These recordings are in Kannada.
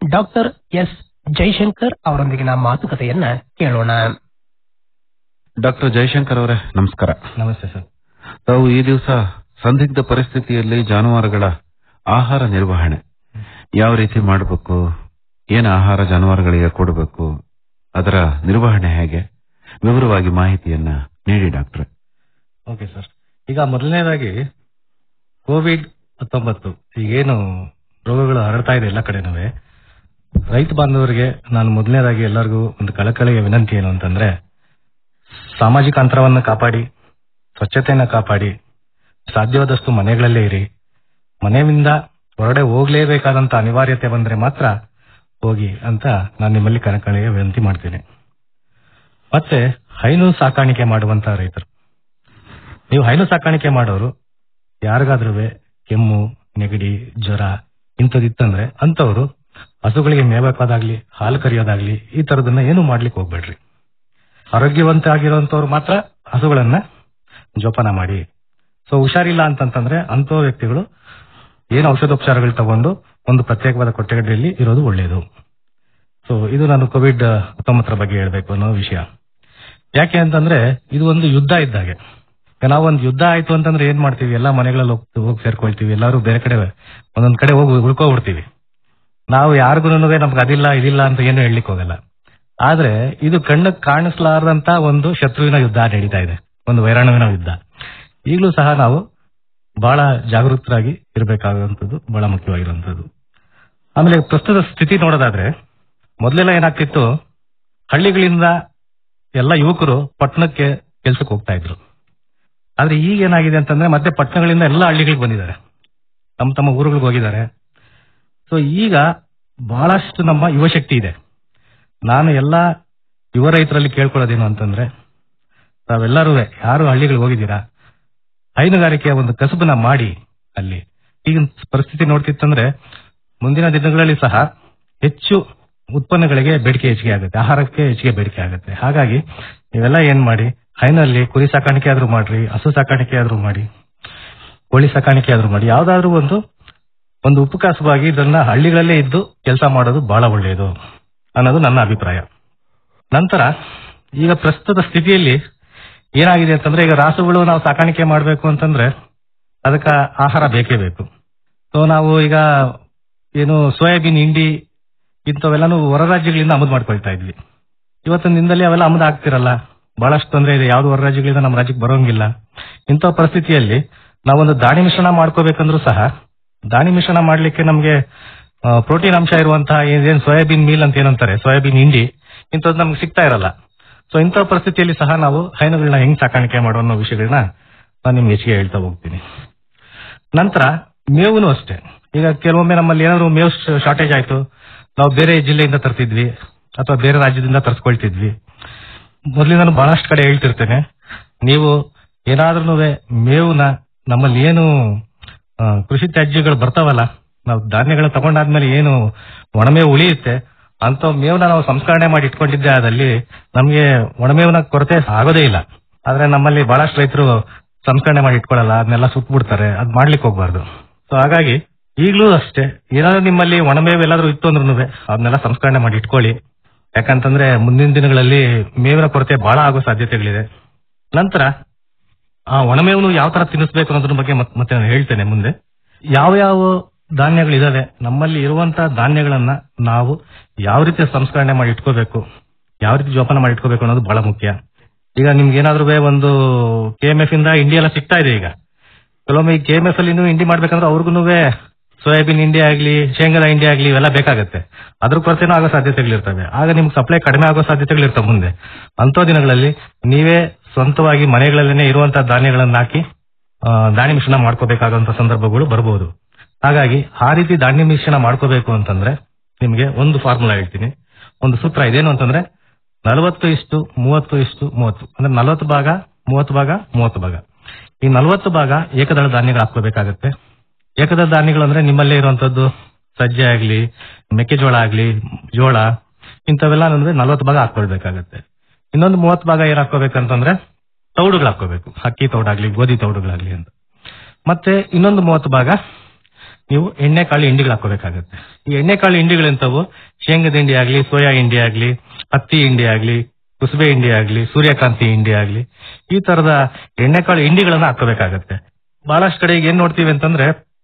ಡಾಕ್ಟರ್ ಎಸ್ ಜೈಶಂಕರ್ ಅವರೊಂದಿಗಿನ ಮಾತುಕತೆಯನ್ನ ಕೇಳೋಣ ಡಾಕ್ಟರ್ ಜಯಶಂಕರ್ ಅವರೇ ನಮಸ್ಕಾರ ನಮಸ್ತೆ ಸರ್ ತಾವು ಈ ದಿವಸ ಸಂದಿಗ್ಧ ಪರಿಸ್ಥಿತಿಯಲ್ಲಿ ಜಾನುವಾರುಗಳ ಆಹಾರ ನಿರ್ವಹಣೆ ಯಾವ ರೀತಿ ಮಾಡಬೇಕು ಏನು ಆಹಾರ ಜಾನುವಾರುಗಳಿಗೆ ಕೊಡಬೇಕು ಅದರ ನಿರ್ವಹಣೆ ಹೇಗೆ ವಿವರವಾಗಿ ಮಾಹಿತಿಯನ್ನ ನೀಡಿ ಡಾಕ್ಟ್ರೆ ಓಕೆ ಸರ್ ಈಗ ಮೊದಲನೇದಾಗಿ ಕೋವಿಡ್ ಹತ್ತೊಂಬತ್ತು ಈಗೇನು ರೋಗಗಳು ಹರಡ್ತಾ ಇದೆ ಎಲ್ಲ ಕಡೆನೂ ರೈತ ಬಾಂಧವರಿಗೆ ನಾನು ಮೊದಲನೇದಾಗಿ ಎಲ್ಲರಿಗೂ ಒಂದು ಕಳಕಳಿಯ ವಿನಂತಿ ಏನು ಅಂತಂದ್ರೆ ಸಾಮಾಜಿಕ ಅಂತರವನ್ನು ಕಾಪಾಡಿ ಸ್ವಚ್ಛತೆಯನ್ನ ಕಾಪಾಡಿ ಸಾಧ್ಯವಾದಷ್ಟು ಮನೆಗಳಲ್ಲೇ ಇರಿ ಮನೆಯಿಂದ ಹೊರಗಡೆ ಹೋಗ್ಲೇಬೇಕಾದಂತ ಅನಿವಾರ್ಯತೆ ಬಂದ್ರೆ ಮಾತ್ರ ಹೋಗಿ ಅಂತ ನಾನು ನಿಮ್ಮಲ್ಲಿ ಕಳಕಳಿಯ ವಿನಂತಿ ಮಾಡ್ತೀನಿ ಮತ್ತೆ ಹೈನು ಸಾಕಾಣಿಕೆ ಮಾಡುವಂತ ರೈತರು ನೀವು ಹೈನು ಸಾಕಾಣಿಕೆ ಮಾಡೋರು ಯಾರಿಗಾದ್ರೂ ಕೆಮ್ಮು ನೆಗಡಿ ಜ್ವರ ಇಂಥದಿತ್ತಂದ್ರೆ ಅಂತವ್ರು ಹಸುಗಳಿಗೆ ಮೇವಾಕೋದಾಗ್ಲಿ ಹಾಲು ಕರಿಯೋದಾಗ್ಲಿ ಈ ತರದನ್ನ ಏನು ಮಾಡ್ಲಿಕ್ಕೆ ಹೋಗ್ಬೇಡ್ರಿ ಆರೋಗ್ಯವಂತ ಆಗಿರುವಂತವ್ರು ಮಾತ್ರ ಹಸುಗಳನ್ನ ಜೋಪಾನ ಮಾಡಿ ಸೊ ಹುಷಾರಿಲ್ಲ ಅಂತಂತಂದ್ರೆ ಅಂತ ವ್ಯಕ್ತಿಗಳು ಏನು ಔಷಧೋಪಚಾರಗಳು ತಗೊಂಡು ಒಂದು ಪ್ರತ್ಯೇಕವಾದ ಕೊಠಡಿಯಲ್ಲಿ ಇರೋದು ಒಳ್ಳೆಯದು ಸೊ ಇದು ನಾನು ಕೋವಿಡ್ ಹತ್ತೊಂಬತ್ತರ ಬಗ್ಗೆ ಹೇಳ್ಬೇಕು ಅನ್ನೋ ವಿಷಯ ಯಾಕೆ ಅಂತಂದ್ರೆ ಇದು ಒಂದು ಯುದ್ಧ ಇದ್ದಾಗೆ ಈಗ ನಾವು ಒಂದು ಯುದ್ಧ ಆಯ್ತು ಅಂತಂದ್ರೆ ಏನ್ ಮಾಡ್ತೀವಿ ಎಲ್ಲಾ ಮನೆಗಳಲ್ಲಿ ಹೋಗ್ ಹೋಗಿ ಸೇರ್ಕೊಳ್ತೀವಿ ಎಲ್ಲರೂ ಬೇರೆ ಕಡೆ ಒಂದೊಂದ್ ಕಡೆ ಹೋಗಿ ಉಳ್ಕೊಬಿಡ್ತೀವಿ ನಾವು ಯಾರಿಗೂ ನಮ್ಗೆ ಅದಿಲ್ಲ ಇದಿಲ್ಲ ಅಂತ ಏನು ಹೇಳಲಿಕ್ಕೆ ಹೋಗಲ್ಲ ಆದ್ರೆ ಇದು ಕಣ್ಣಕ್ ಕಾಣಿಸ್ಲಾರ್ದಂತ ಒಂದು ಶತ್ರುವಿನ ಯುದ್ಧ ನಡೀತಾ ಇದೆ ಒಂದು ವೈರಾಣುವಿನ ಯುದ್ಧ ಈಗಲೂ ಸಹ ನಾವು ಬಹಳ ಜಾಗೃತರಾಗಿ ಇರಬೇಕಾಗುವಂಥದ್ದು ಬಹಳ ಮುಖ್ಯವಾಗಿರುವಂಥದ್ದು ಆಮೇಲೆ ಪ್ರಸ್ತುತ ಸ್ಥಿತಿ ನೋಡೋದಾದ್ರೆ ಮೊದಲೆಲ್ಲ ಏನಾಗ್ತಿತ್ತು ಹಳ್ಳಿಗಳಿಂದ ಎಲ್ಲ ಯುವಕರು ಪಟ್ಟಣಕ್ಕೆ ಕೆಲ್ಸಕ್ಕೆ ಹೋಗ್ತಾ ಇದ್ರು ಆದ್ರೆ ಈಗ ಏನಾಗಿದೆ ಅಂತಂದ್ರೆ ಮತ್ತೆ ಪಟ್ಟಣಗಳಿಂದ ಎಲ್ಲ ಹಳ್ಳಿಗಳಿಗೆ ಬಂದಿದ್ದಾರೆ ತಮ್ಮ ತಮ್ಮ ಊರುಗಳಿಗೆ ಹೋಗಿದ್ದಾರೆ ಸೊ ಈಗ ಬಹಳಷ್ಟು ನಮ್ಮ ಯುವಶಕ್ತಿ ಇದೆ ನಾನು ಎಲ್ಲ ಯುವ ರೈತರಲ್ಲಿ ಕೇಳ್ಕೊಳ್ಳೋದೇನು ಅಂತಂದ್ರೆ ತಾವೆಲ್ಲರೂ ಯಾರು ಹಳ್ಳಿಗಳಿಗೆ ಹೋಗಿದ್ದೀರಾ ಹೈನುಗಾರಿಕೆಯ ಒಂದು ಕಸುಬನ್ನ ಮಾಡಿ ಅಲ್ಲಿ ಈಗಿನ ಪರಿಸ್ಥಿತಿ ನೋಡ್ತಿತ್ತಂದ್ರೆ ಮುಂದಿನ ದಿನಗಳಲ್ಲಿ ಸಹ ಹೆಚ್ಚು ಉತ್ಪನ್ನಗಳಿಗೆ ಬೇಡಿಕೆ ಹೆಚ್ಚಿಗೆ ಆಗುತ್ತೆ ಆಹಾರಕ್ಕೆ ಹೆಚ್ಚಿಗೆ ಬೇಡಿಕೆ ಆಗುತ್ತೆ ಹಾಗಾಗಿ ನೀವೆಲ್ಲ ಏನ್ ಮಾಡಿ ಹೈನಲ್ಲಿ ಕುರಿ ಸಾಕಾಣಿಕೆ ಆದ್ರೂ ಮಾಡ್ರಿ ಹಸು ಸಾಕಾಣಿಕೆ ಆದ್ರೂ ಮಾಡಿ ಕೋಳಿ ಸಾಕಾಣಿಕೆ ಆದ್ರೂ ಮಾಡಿ ಯಾವ್ದಾದ್ರೂ ಒಂದು ಒಂದು ಉಪಕಾಸವಾಗಿ ಇದನ್ನ ಹಳ್ಳಿಗಳಲ್ಲೇ ಇದ್ದು ಕೆಲಸ ಮಾಡೋದು ಬಹಳ ಒಳ್ಳೆಯದು ಅನ್ನೋದು ನನ್ನ ಅಭಿಪ್ರಾಯ ನಂತರ ಈಗ ಪ್ರಸ್ತುತ ಸ್ಥಿತಿಯಲ್ಲಿ ಏನಾಗಿದೆ ಅಂತಂದ್ರೆ ಈಗ ರಾಸುಗಳು ನಾವು ಸಾಕಾಣಿಕೆ ಮಾಡಬೇಕು ಅಂತಂದ್ರೆ ಅದಕ್ಕೆ ಆಹಾರ ಬೇಕೇ ಬೇಕು ಸೊ ನಾವು ಈಗ ಏನು ಸೋಯಾಬೀನ್ ಹಿಂಡಿ ಇಂಥವೆಲ್ಲಾನು ಹೊರ ರಾಜ್ಯಗಳಿಂದ ಆಮದು ಮಾಡ್ಕೊಳ್ತಾ ಇದ್ವಿ ಇವತ್ತಿನ ದಿನದಲ್ಲಿ ಅವೆಲ್ಲ ಆಮದು ಆಗ್ತಿರಲ್ಲ ಬಹಳಷ್ಟು ತೊಂದರೆ ಇದೆ ಯಾವ್ದು ಹೊರ ರಾಜ್ಯಗಳಿಂದ ನಮ್ಮ ರಾಜ್ಯಕ್ಕೆ ಬರೋಂಗಿಲ್ಲ ಇಂಥ ಪರಿಸ್ಥಿತಿಯಲ್ಲಿ ನಾವೊಂದು ದಾಣಿ ಮಿಶ್ರಣ ಮಾಡ್ಕೋಬೇಕಂದ್ರೂ ಸಹ ದಾಣಿ ಮಿಶ್ರಣ ಮಾಡ್ಲಿಕ್ಕೆ ನಮಗೆ ಪ್ರೋಟೀನ್ ಅಂಶ ಇರುವಂತಹ ಏನ್ ಸೋಯಾಬೀನ್ ಮೀಲ್ ಅಂತ ಏನಂತಾರೆ ಸೋಯಾಬೀನ್ ಹಿಂಡಿ ಇಂಥದ್ದು ನಮ್ಗೆ ಸಿಗ್ತಾ ಇರಲ್ಲ ಸೊ ಇಂಥ ಪರಿಸ್ಥಿತಿಯಲ್ಲಿ ಸಹ ನಾವು ಹೈನುಗಳನ್ನ ಹೆಂಗ್ ಸಾಕಾಣಿಕೆ ಮಾಡೋ ಅನ್ನೋ ವಿಷಯಗಳನ್ನ ನಾನು ನಿಮ್ಗೆ ಹೆಚ್ಚಿಗೆ ಹೇಳ್ತಾ ಹೋಗ್ತೀನಿ ನಂತರ ಮೇವುನು ಅಷ್ಟೇ ಈಗ ಕೆಲವೊಮ್ಮೆ ನಮ್ಮಲ್ಲಿ ಏನಾದ್ರು ಮೇವು ಶಾರ್ಟೇಜ್ ಆಯ್ತು ನಾವು ಬೇರೆ ಜಿಲ್ಲೆಯಿಂದ ತರ್ತಿದ್ವಿ ಅಥವಾ ಬೇರೆ ರಾಜ್ಯದಿಂದ ತರಿಸ್ಕೊಳ್ತಿದ್ವಿ ಮೊದಲಿಂದ ನಾನು ಬಹಳಷ್ಟು ಕಡೆ ಹೇಳ್ತಿರ್ತೇನೆ ನೀವು ಏನಾದ್ರೂ ಮೇವುನ ನಮ್ಮಲ್ಲಿ ಏನು ಆ, ಕೃಷಿ ತ್ಯಾಜ್ಯಗಳು ಬರ್ತಾವಲ್ಲ ನಾವು ಧಾನ್ಯಗಳು ತಗೊಂಡಾದ್ಮೇಲೆ ಏನು ಒಣಮೇವು ಉಳಿಯುತ್ತೆ ಅಂತ ಮೇವನ್ನ ನಾವು ಸಂಸ್ಕರಣೆ ಮಾಡಿ ಇಟ್ಕೊಂಡಿದ್ದೆ ಅದಲ್ಲಿ ನಮ್ಗೆ ಒಣಮೇವನ ಕೊರತೆ ಆಗೋದೇ ಇಲ್ಲ ಆದ್ರೆ ನಮ್ಮಲ್ಲಿ ಬಹಳಷ್ಟು ರೈತರು ಸಂಸ್ಕರಣೆ ಮಾಡಿ ಇಟ್ಕೊಳ್ಳಲ್ಲ ಅದನ್ನೆಲ್ಲ ಸುಟ್ಬಿಡ್ತಾರೆ ಅದ್ ಮಾಡ್ಲಿಕ್ಕೆ ಹೋಗ್ಬಾರ್ದು ಸೊ ಹಾಗಾಗಿ ಈಗಲೂ ಅಷ್ಟೇ ಏನಾದ್ರು ನಿಮ್ಮಲ್ಲಿ ಒಣಮೇವು ಎಲ್ಲಾದ್ರೂ ಇತ್ತು ಅಂದ್ರೂ ಅದನ್ನೆಲ್ಲ ಸಂಸ್ಕರಣೆ ಮಾಡಿ ಇಟ್ಕೊಳ್ಳಿ ಯಾಕಂತಂದ್ರೆ ಮುಂದಿನ ದಿನಗಳಲ್ಲಿ ಮೇವಿನ ಕೊರತೆ ಬಹಳ ಆಗೋ ಸಾಧ್ಯತೆಗಳಿದೆ ನಂತರ ಆ ಒಣಮೇವನ್ನು ಯಾವ ತರ ತಿನ್ನಿಸ್ಬೇಕು ಅನ್ನೋದ್ರ ಬಗ್ಗೆ ಮತ್- ಮತ್ತೆ ನಾನು ಹೇಳ್ತೇನೆ ಮುಂದೆ ಯಾವ ಯಾವ ಧಾನ್ಯಗಳಿದಾವೆ ನಮ್ಮಲ್ಲಿ ಇರುವಂತಹ ಧಾನ್ಯಗಳನ್ನ ನಾವು ಯಾವ ರೀತಿ ಸಂಸ್ಕರಣೆ ಮಾಡಿ ಇಟ್ಕೋಬೇಕು ಯಾವ ರೀತಿ ಜೋಪಾನ ಮಾಡಿ ಇಟ್ಕೋಬೇಕು ಅನ್ನೋದು ಬಹಳ ಮುಖ್ಯ ಈಗ ನಿಮ್ಗೆ ಏನಾದ್ರೂ ಒಂದು ಕೆ ಎಂ ಎಫ್ ಇಂದ ಇಂಡಿ ಎಲ್ಲ ಸಿಗ್ತಾ ಇದೆ ಈಗ ಕೆಲವೊಮ್ಮೆ ಈ ಕೆ ಎಂ ಎಫ್ ಅಲ್ಲಿ ಇಂಡಿ ಮಾಡ್ಬೇಕಂದ್ರೆ ಅವ್ರಿಗೂ ಸೋಯಾಬೀನ್ ಇಂಡಿ ಆಗ್ಲಿ ಶೇಂಗಾದ ಇಂಡಿ ಆಗ್ಲಿ ಇವೆಲ್ಲ ಬೇಕಾಗತ್ತೆ ಅದ್ರ ಕೊರತೆನೂ ಆಗೋ ಸಾಧ್ಯತೆಗಳಿರ್ತವೆ ಆಗ ನಿಮ್ಗೆ ಸಪ್ಲೈ ಕಡಿಮೆ ಆಗೋ ಸಾಧ್ಯತೆಗಳಿರ್ತವೆ ಮುಂದೆ ಅಂತೋ ದಿನಗಳಲ್ಲಿ ನೀವೇ ಸ್ವಂತವಾಗಿ ಮನೆಗಳಲ್ಲೇನೆ ಇರುವಂತಹ ಧಾನ್ಯಗಳನ್ನ ಹಾಕಿ ಆ, ಧಾನ್ಯ ಮಿಶ್ರಣ ಮಾಡ್ಕೋಬೇಕಾದಂತ ಸಂದರ್ಭಗಳು ಬರಬಹುದು ಹಾಗಾಗಿ ಆ ರೀತಿ ಧಾನ್ಯ ಮಿಶ್ರಣ ಮಾಡ್ಕೋಬೇಕು ಅಂತಂದ್ರೆ ನಿಮ್ಗೆ ಒಂದು ಫಾರ್ಮುಲಾ ಹೇಳ್ತೀನಿ ಒಂದು ಸೂತ್ರ ಇದೇನು ಅಂತಂದ್ರೆ ನಲವತ್ತು ಇಷ್ಟು ಮೂವತ್ತು ಇಷ್ಟು ಮೂವತ್ತು ಅಂದ್ರೆ ನಲವತ್ತು ಭಾಗ ಮೂವತ್ತು ಭಾಗ ಮೂವತ್ತು ಭಾಗ ಈ ನಲವತ್ತು ಭಾಗ ಏಕದಳ ಧಾನ್ಯಗಳು ಹಾಕೋಬೇಕಾಗತ್ತೆ ಏಕದಳ ಧಾನ್ಯಗಳು ಅಂದ್ರೆ ನಿಮ್ಮಲ್ಲೇ ಇರುವಂತದ್ದು ಸಜ್ಜೆ ಆಗ್ಲಿ ಮೆಕ್ಕೆಜೋಳ ಆಗ್ಲಿ ಜೋಳ ಇಂಥವೆಲ್ಲ ಅಂದ್ರೆ ನಲವತ್ತು ಭಾಗ ಹಾಕೊಳ್ಬೇಕಾಗತ್ತೆ ಇನ್ನೊಂದು ಮೂವತ್ತು ಭಾಗ ಏನ್ ಹಾಕೋಬೇಕಂತಂದ್ರೆ ತೌಡುಗಳು ಹಾಕೋಬೇಕು ಅಕ್ಕಿ ತೌಡಾಗ್ಲಿ ಗೋಧಿ ತೌಡುಗಳಾಗ್ಲಿ ಅಂತ ಮತ್ತೆ ಇನ್ನೊಂದು ಮೂವತ್ತು ಭಾಗ ನೀವು ಎಣ್ಣೆ ಕಾಳು ಹಿಂಡಿಗಳು ಹಾಕೋಬೇಕಾಗುತ್ತೆ ಈ ಎಣ್ಣೆ ಕಾಳು ಹಿಂಡಿಗಳಂತವು ಶೇಂಗದ ಹಿಂಡಿ ಆಗ್ಲಿ ಸೋಯಾ ಹಿಂಡಿ ಆಗ್ಲಿ ಹತ್ತಿ ಹಿಂಡಿ ಆಗ್ಲಿ ಕುಸುಬೆ ಹಿಂಡಿ ಆಗ್ಲಿ ಸೂರ್ಯಕಾಂತಿ ಹಿಂಡಿ ಆಗ್ಲಿ ಈ ತರದ ಎಣ್ಣೆಕಾಳು ಹಿಂಡಿಗಳನ್ನ ಹಾಕೋಬೇಕಾಗತ್ತೆ ಬಹಳಷ್ಟು ಕಡೆ ಈಗ ಏನ್ ನೋಡ್ತೀವಿ ಅಂತಂದ್ರೆ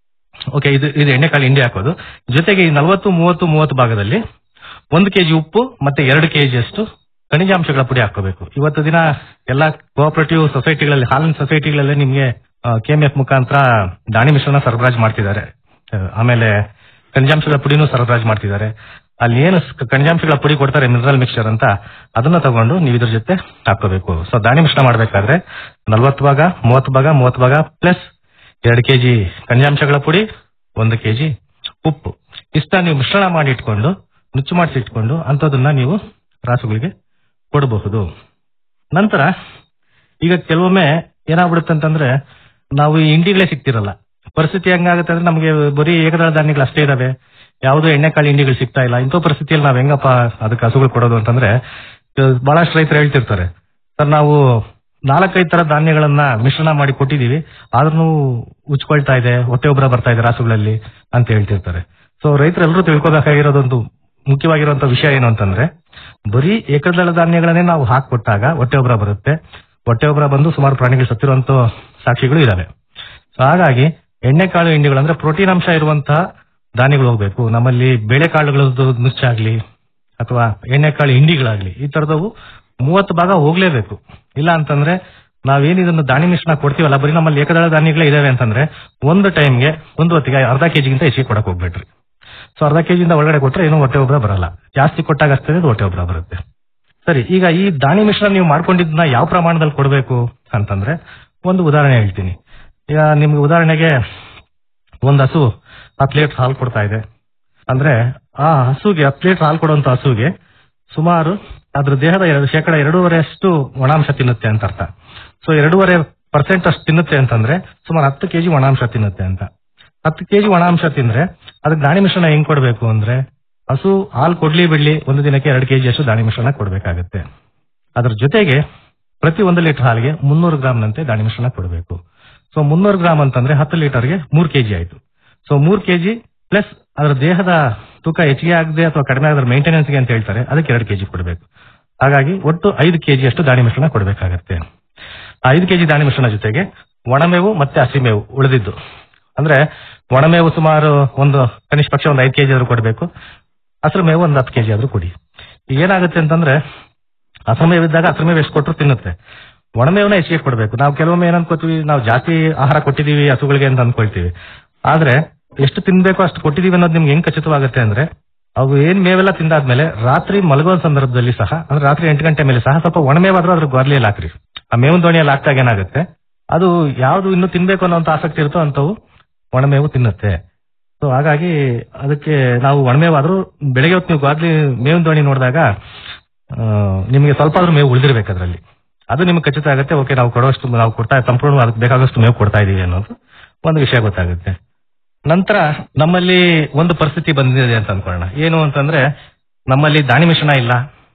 ಓಕೆ ಇದು ಇದು ಎಣ್ಣೆಕಾಳು ಹಿಂಡಿ ಹಾಕೋದು ಜೊತೆಗೆ ಈ ನಲವತ್ತು ಮೂವತ್ತು ಮೂವತ್ತು ಭಾಗದಲ್ಲಿ ಒಂದು ಕೆಜಿ ಉಪ್ಪು ಮತ್ತೆ ಎರಡು ಕೆಜಿ ಅಷ್ಟು ಖನಿಜಾಂಶಗಳ ಪುಡಿ ಹಾಕೋಬೇಕು ಇವತ್ತು ದಿನ ಎಲ್ಲಾ ಕೋಆಪರೇಟಿವ್ ಸೊಸೈಟಿಗಳಲ್ಲಿ ಹಾಲಿನ ಸೊಸೈಟಿಗಳಲ್ಲಿ ನಿಮ್ಗೆ ಕೆಎಂಎಫ್ ಮುಖಾಂತರ ದಾಣಿ ಮಿಶ್ರಣ ಸರಬರಾಜು ಮಾಡ್ತಿದ್ದಾರೆ ಆ, ಆಮೇಲೆ ಖನಿಜಾಂಶಗಳ ಪುಡಿನೂ ಸರಬರಾಜು ಮಾಡ್ತಿದ್ದಾರೆ ಅಲ್ಲಿ ಏನು ಸ್- ಖನಿಜಾಂಶಗಳ ಪುಡಿ ಕೊಡ್ತಾರೆ ಮಿನರಲ್ ಮಿಕ್ಸ್ಚರ್ ಅಂತ ಅದನ್ನ ತಗೊಂಡು ನೀವು ಇದ್ರ ಜೊತೆ ಹಾಕೋಬೇಕು ಸೊ ದಾಣಿ ಮಿಶ್ರಣ ಮಾಡ್ಬೇಕಾದ್ರೆ ನಲ್ವತ್ತು ಭಾಗ ಮೂವತ್ತು ಭಾಗ ಮೂವತ್ತು ಭಾಗ ಪ್ಲಸ್ ಎರಡು ಕೆಜಿ ಖನಿಜಾಂಶಗಳ ಪುಡಿ ಒಂದು ಕೆಜಿ ಉಪ್ಪು ಇಷ್ಟ ನೀವು ಮಿಶ್ರಣ ಮಾಡಿ ಇಟ್ಕೊಂಡು ನುಚ್ಚು ಮಾಡಿಸಿ ಇಟ್ಕೊಂಡು ಅಂಥದನ್ನ ನೀವು ರಾಸುಗಳಿಗೆ ಕೊಡಬಹುದು ನಂತರ ಈಗ ಕೆಲವೊಮ್ಮೆ ಏನಾಗ್ಬಿಡುತ್ತೆ ಅಂತಂದ್ರೆ ನಾವು ಈ ಇಂಡಿಗಳೇ ಸಿಗ್ತಿರಲ್ಲ ಪರಿಸ್ಥಿತಿ ಹೆಂಗಾಗುತ್ತೆ ಅಂದ್ರೆ ನಮಗೆ ಬರೀ ಏಕದಳ ಧಾನ್ಯಗಳು ಅಷ್ಟೇ ಇದಾವೆ ಯಾವುದೋ ಎಣ್ಣೆಕಾಳು ಇಂಡಿಗಳು ಸಿಗ್ತಾ ಇಲ್ಲ ಇಂಥ ಪರಿಸ್ಥಿತಿಯಲ್ಲಿ ನಾವ್ ಹೆಂಗಪ್ಪ ಅದಕ್ಕೆ ಹಸುಗಳು ಕೊಡೋದು ಅಂತಂದ್ರೆ ಆ, ಬಹಳಷ್ಟು ರೈತರು ಹೇಳ್ತಿರ್ತಾರೆ ಸರ್ ನಾವು ನಾಲ್ಕೈದು ತರ ಧಾನ್ಯಗಳನ್ನ ಮಿಶ್ರಣ ಮಾಡಿ ಕೊಟ್ಟಿದೀವಿ ಆದ್ರೂ ಉಚ್ಕೊಳ್ತಾ ಇದೆ ಹೊಟ್ಟೆ ಒಬ್ಬರ ಬರ್ತಾ ಇದೆ ರಾಸುಗಳಲ್ಲಿ ಅಂತ ಹೇಳ್ತಿರ್ತಾರೆ ಸೊ ರೈತರೆಲ್ಲರೂ ತಿಳ್ಕೊಬೇಕಾಗಿರೋದೊಂದು ಮುಖ್ಯವಾಗಿರುವಂತ ವಿಷಯ ಏನು ಅಂತಂದ್ರೆ ಬರೀ ಏಕದಳ ಧಾನ್ಯಗಳನ್ನೇ ನಾವು ಹಾಕೊಟ್ಟಾಗ ಹೊಟ್ಟೆ ಒಬ್ಬರ ಬರುತ್ತೆ ಹೊಟ್ಟೆ ಒಬ್ಬರ ಬಂದು ಸುಮಾರು ಪ್ರಾಣಿಗಳು ಸತ್ತಿರುವಂತ ಸಾಕ್ಷಿಗಳು ಇದಾವೆ ಸೊ ಹಾಗಾಗಿ ಎಣ್ಣೆಕಾಳು ಹಿಂಡಿಗಳು ಅಂದ್ರೆ ಪ್ರೋಟೀನ್ ಅಂಶ ಇರುವಂತಹ ಧಾನ್ಯಗಳು ಹೋಗ್ಬೇಕು ನಮ್ಮಲ್ಲಿ ಬೇಳೆಕಾಳುಗಳದ್ದು ನುಚ್ಚಾಗ್ಲಿ ಅಥವಾ ಎಣ್ಣೆಕಾಳು ಹಿಂಡಿಗಳಾಗ್ಲಿ ಈ ತರದವು ಮೂವತ್ತು ಭಾಗ ಹೋಗ್ಲೇಬೇಕು ಇಲ್ಲ ಅಂತಂದ್ರೆ ನಾವೇನ್ ಇದನ್ನು ದಾಣಿ ಮಿಶ್ರಣ ಕೊಡ್ತೀವಲ್ಲ ಬರೀ ನಮ್ಮಲ್ಲಿ ಏಕದಳ ಧಾನ್ಯಗಳೇ ಇದಾವೆ ಅಂತಂದ್ರೆ ಒಂದು ಟೈಮ್ಗೆ ಒಂದು ಹೊತ್ತಿಗೆ ಅರ್ಧ ಕೆಜಿಗಿಂತ ಹೆಚ್ಚಿಗೆ ಕೊಡಕ್ ಹೋಗ್ಬೇಡ್ರಿ ಸೊ ಅರ್ಧ ಕೆಜಿಯಿಂದ ಒಳಗಡೆ ಕೊಟ್ರೆ ಏನೂ ಹೊಟ್ಟೆ ಒಬ್ಬರ ಬರಲ್ಲ ಜಾಸ್ತಿ ಕೊಟ್ಟಾಗ ಅಷ್ಟೇ ಅದು ಹೊಟ್ಟೆ ಒಬ್ಬರ ಬರುತ್ತೆ ಸರಿ ಈಗ ಈ ದಾಣಿ ಮಿಶ್ರಣ ನೀವು ಮಾಡ್ಕೊಂಡಿದ್ದನ್ನ ಯಾವ ಪ್ರಮಾಣದಲ್ಲಿ ಕೊಡಬೇಕು ಅಂತಂದ್ರೆ ಒಂದು ಉದಾಹರಣೆ ಹೇಳ್ತೀನಿ ಈಗ ನಿಮ್ಗೆ ಉದಾಹರಣೆಗೆ ಒಂದು ಹಸು ಹತ್ತು ಲೀಟರ್ ಹಾಲು ಕೊಡ್ತಾ ಇದೆ ಅಂದ್ರೆ ಆ ಹಸುಗೆ ಹತ್ತು ಲೀಟರ್ ಹಾಲು ಕೊಡುವಂತ ಹಸುಗೆ ಸುಮಾರು ಅದ್ರ ದೇಹದ ಎರಡು ಶೇಕಡ ಎರಡೂವರೆ ಅಷ್ಟು ಒಣಾಂಶ ತಿನ್ನುತ್ತೆ ಅಂತ ಅರ್ಥ ಸೊ ಎರಡೂವರೆ ಪರ್ಸೆಂಟ್ ಅಷ್ಟು ತಿನ್ನುತ್ತೆ ಅಂತಂದ್ರೆ ಸುಮಾರು ಹತ್ತು ಕೆಜಿ ಒಣಾಂಶ ತಿನ್ನುತ್ತೆ ಅಂತ ಹತ್ತು ಕೆಜಿ ಒಣಾಂಶ ತಿಂದ್ರೆ ಅದಕ್ಕೆ ದಾಣಿ ಮಿಶ್ರಣ ಹೆಂಗ್ ಕೊಡ್ಬೇಕು ಅಂದ್ರೆ ಹಸು ಹಾಲು ಕೊಡ್ಲಿ ಬಿಡ್ಲಿ ಒಂದು ದಿನಕ್ಕೆ ಎರಡು ಕೆಜಿ ಅಷ್ಟು ದಾಣಿ ಮಿಶ್ರಣ ಕೊಡ್ಬೇಕಾಗತ್ತೆ ಅದ್ರ ಜೊತೆಗೆ ಪ್ರತಿ ಒಂದು ಲೀಟರ್ ಹಾಲಿಗೆ ಮುನ್ನೂರು ಗ್ರಾಮ್ನಂತೆ ದಾಣಿ ಮಿಶ್ರಣ ಕೊಡಬೇಕು ಸೊ ಮುನ್ನೂರು ಗ್ರಾಮ್ ಅಂತಂದ್ರೆ ಹತ್ತು ಲೀಟರ್ಗೆ ಮೂರ್ ಕೆಜಿ ಆಯ್ತು ಸೊ ಮೂರ್ ಕೆಜಿ ಪ್ಲಸ್ ಅದರ ದೇಹದ ತೂಕ ಹೆಚ್ಚಿಗೆ ಆಗದೆ ಅಥವಾ ಕಡಿಮೆ ಆದ್ರೆ ಮೇಂಟೆನೆನ್ಸ್ಗೆ ಅಂತ ಹೇಳ್ತಾರೆ ಅದಕ್ಕೆ ಎರಡು ಕೆಜಿ ಕೊಡಬೇಕು ಹಾಗಾಗಿ ಒಟ್ಟು ಐದು ಕೆಜಿ ಅಷ್ಟು ದಾಣಿ ಮಿಶ್ರಣ ಕೊಡಬೇಕಾಗತ್ತೆ ಆ ಐದು ಕೆಜಿ ದಾಣಿ ಮಿಶ್ರಣ ಜೊತೆಗೆ ಒಣಮೇವು ಮತ್ತೆ ಹಸಿಮೇವು ಉಳಿದಿದ್ದು ಅಂದ್ರೆ ಒಣಮೇವು ಸುಮಾರು ಒಂದು ಕನಿಷ್ಠ ಪಕ್ಷ ಒಂದು ಐದು ಕೆಜಿ ಆದ್ರೂ ಕೊಡಬೇಕು ಹಸಿರು ಮೇವು ಒಂದು ಹತ್ತು ಕೆಜಿ ಆದ್ರೂ ಕೊಡಿ ಈಗ ಏನಾಗುತ್ತೆ ಅಂತಂದ್ರೆ ಹಸಿರು ಮೇವು ಇದ್ದಾಗ ಹಸಿರು ಮೇವು ಎಷ್ಟು ಕೊಟ್ಟರು ತಿನ್ನುತ್ತೆ ಒಣಮೇವನ್ನ ಹೆಚ್ಚಿಗೆ ಕೊಡಬೇಕು ನಾವು ಕೆಲವೊಮ್ಮೆ ಏನ್ ಅನ್ಕೋತೀವಿ ನಾವು ಜಾಸ್ತಿ ಆಹಾರ ಕೊಟ್ಟಿದೀವಿ ಹಸುಗಳಿಗೆ ಅಂತ ಅನ್ಕೊಳ್ತೀವಿ ಆದ್ರೆ ಎಷ್ಟು ತಿನ್ಬೇಕು ಅಷ್ಟು ಕೊಟ್ಟಿದೀವಿ ಅನ್ನೋದು ನಿಮ್ಗೆ ಹೆಂಗ್ ಖಚಿತವಾಗುತ್ತೆ ಅಂದ್ರೆ ಅವು ಏನ್ ಮೇವೆಲ್ಲ ತಿಂದಾದ್ಮೇಲೆ ರಾತ್ರಿ ಮಲಗುವ ಸಂದರ್ಭದಲ್ಲಿ ಸಹ ಅಂದ್ರೆ ರಾತ್ರಿ ಎಂಟು ಗಂಟೆ ಮೇಲೆ ಸಹ ಸ್ವಲ್ಪ ಒಣಮೇವಾದ್ರೂ ಅದ್ರ ಗೋರ್ಲಿಯಲ್ಲಿ ಹಾಕ್ರಿ ಆ ಮೇವಿನ ದೋಣಿಯಲ್ಲಿ ಹಾಕ್ದಾಗ ಏನಾಗುತ್ತೆ ಅದು ಯಾವ್ದು ಇನ್ನು ತಿನ್ಬೇಕು ಅನ್ನೋಂತ ಆಸಕ್ತಿ ಇರುತ್ತೋ ಅಂತವು ಒಣಮೇವು ತಿನ್ನುತ್ತೆ ಸೊ ಹಾಗಾಗಿ ಅದಕ್ಕೆ ನಾವು ಒಣಮೇವಾದ್ರೂ ಬೆಳಗ್ಗೆ ಹೊತ್ತು ನೀವು ಗೋದ್ಲಿ ಮೇವಿನ ದೋಣಿ ನೋಡಿದಾಗ ಆ, ನಿಮಗೆ ಸ್ವಲ್ಪ ಆದ್ರೂ ಮೇವು ಉಳಿದಿರ್ಬೇಕು ಅದರಲ್ಲಿ ಅದು ನಿಮ್ಗೆ ಖಚಿತ ಆಗುತ್ತೆ ಓಕೆ ನಾವು ಕೊಡುವಷ್ಟು ನಾವು ಕೊಡ್ತಾ ಸಂಪೂರ್ಣ ಅದಕ್ಕೆ ಬೇಕಾದಷ್ಟು ಮೇವು ಕೊಡ್ತಾ ಇದೀವಿ ಅನ್ನೋದು ಒಂದು ವಿಷಯ ಗೊತ್ತಾಗುತ್ತೆ ನಂತರ ನಮ್ಮಲ್ಲಿ ಒಂದು ಪರಿಸ್ಥಿತಿ ಬಂದಿದೆ ಅಂತ ಅನ್ಕೊಳ್ಳೋಣ ಏನು ಅಂತಂದ್ರೆ ನಮ್ಮಲ್ಲಿ ದಾಣಿ ಮಿಶ್ರಣ ಇಲ್ಲ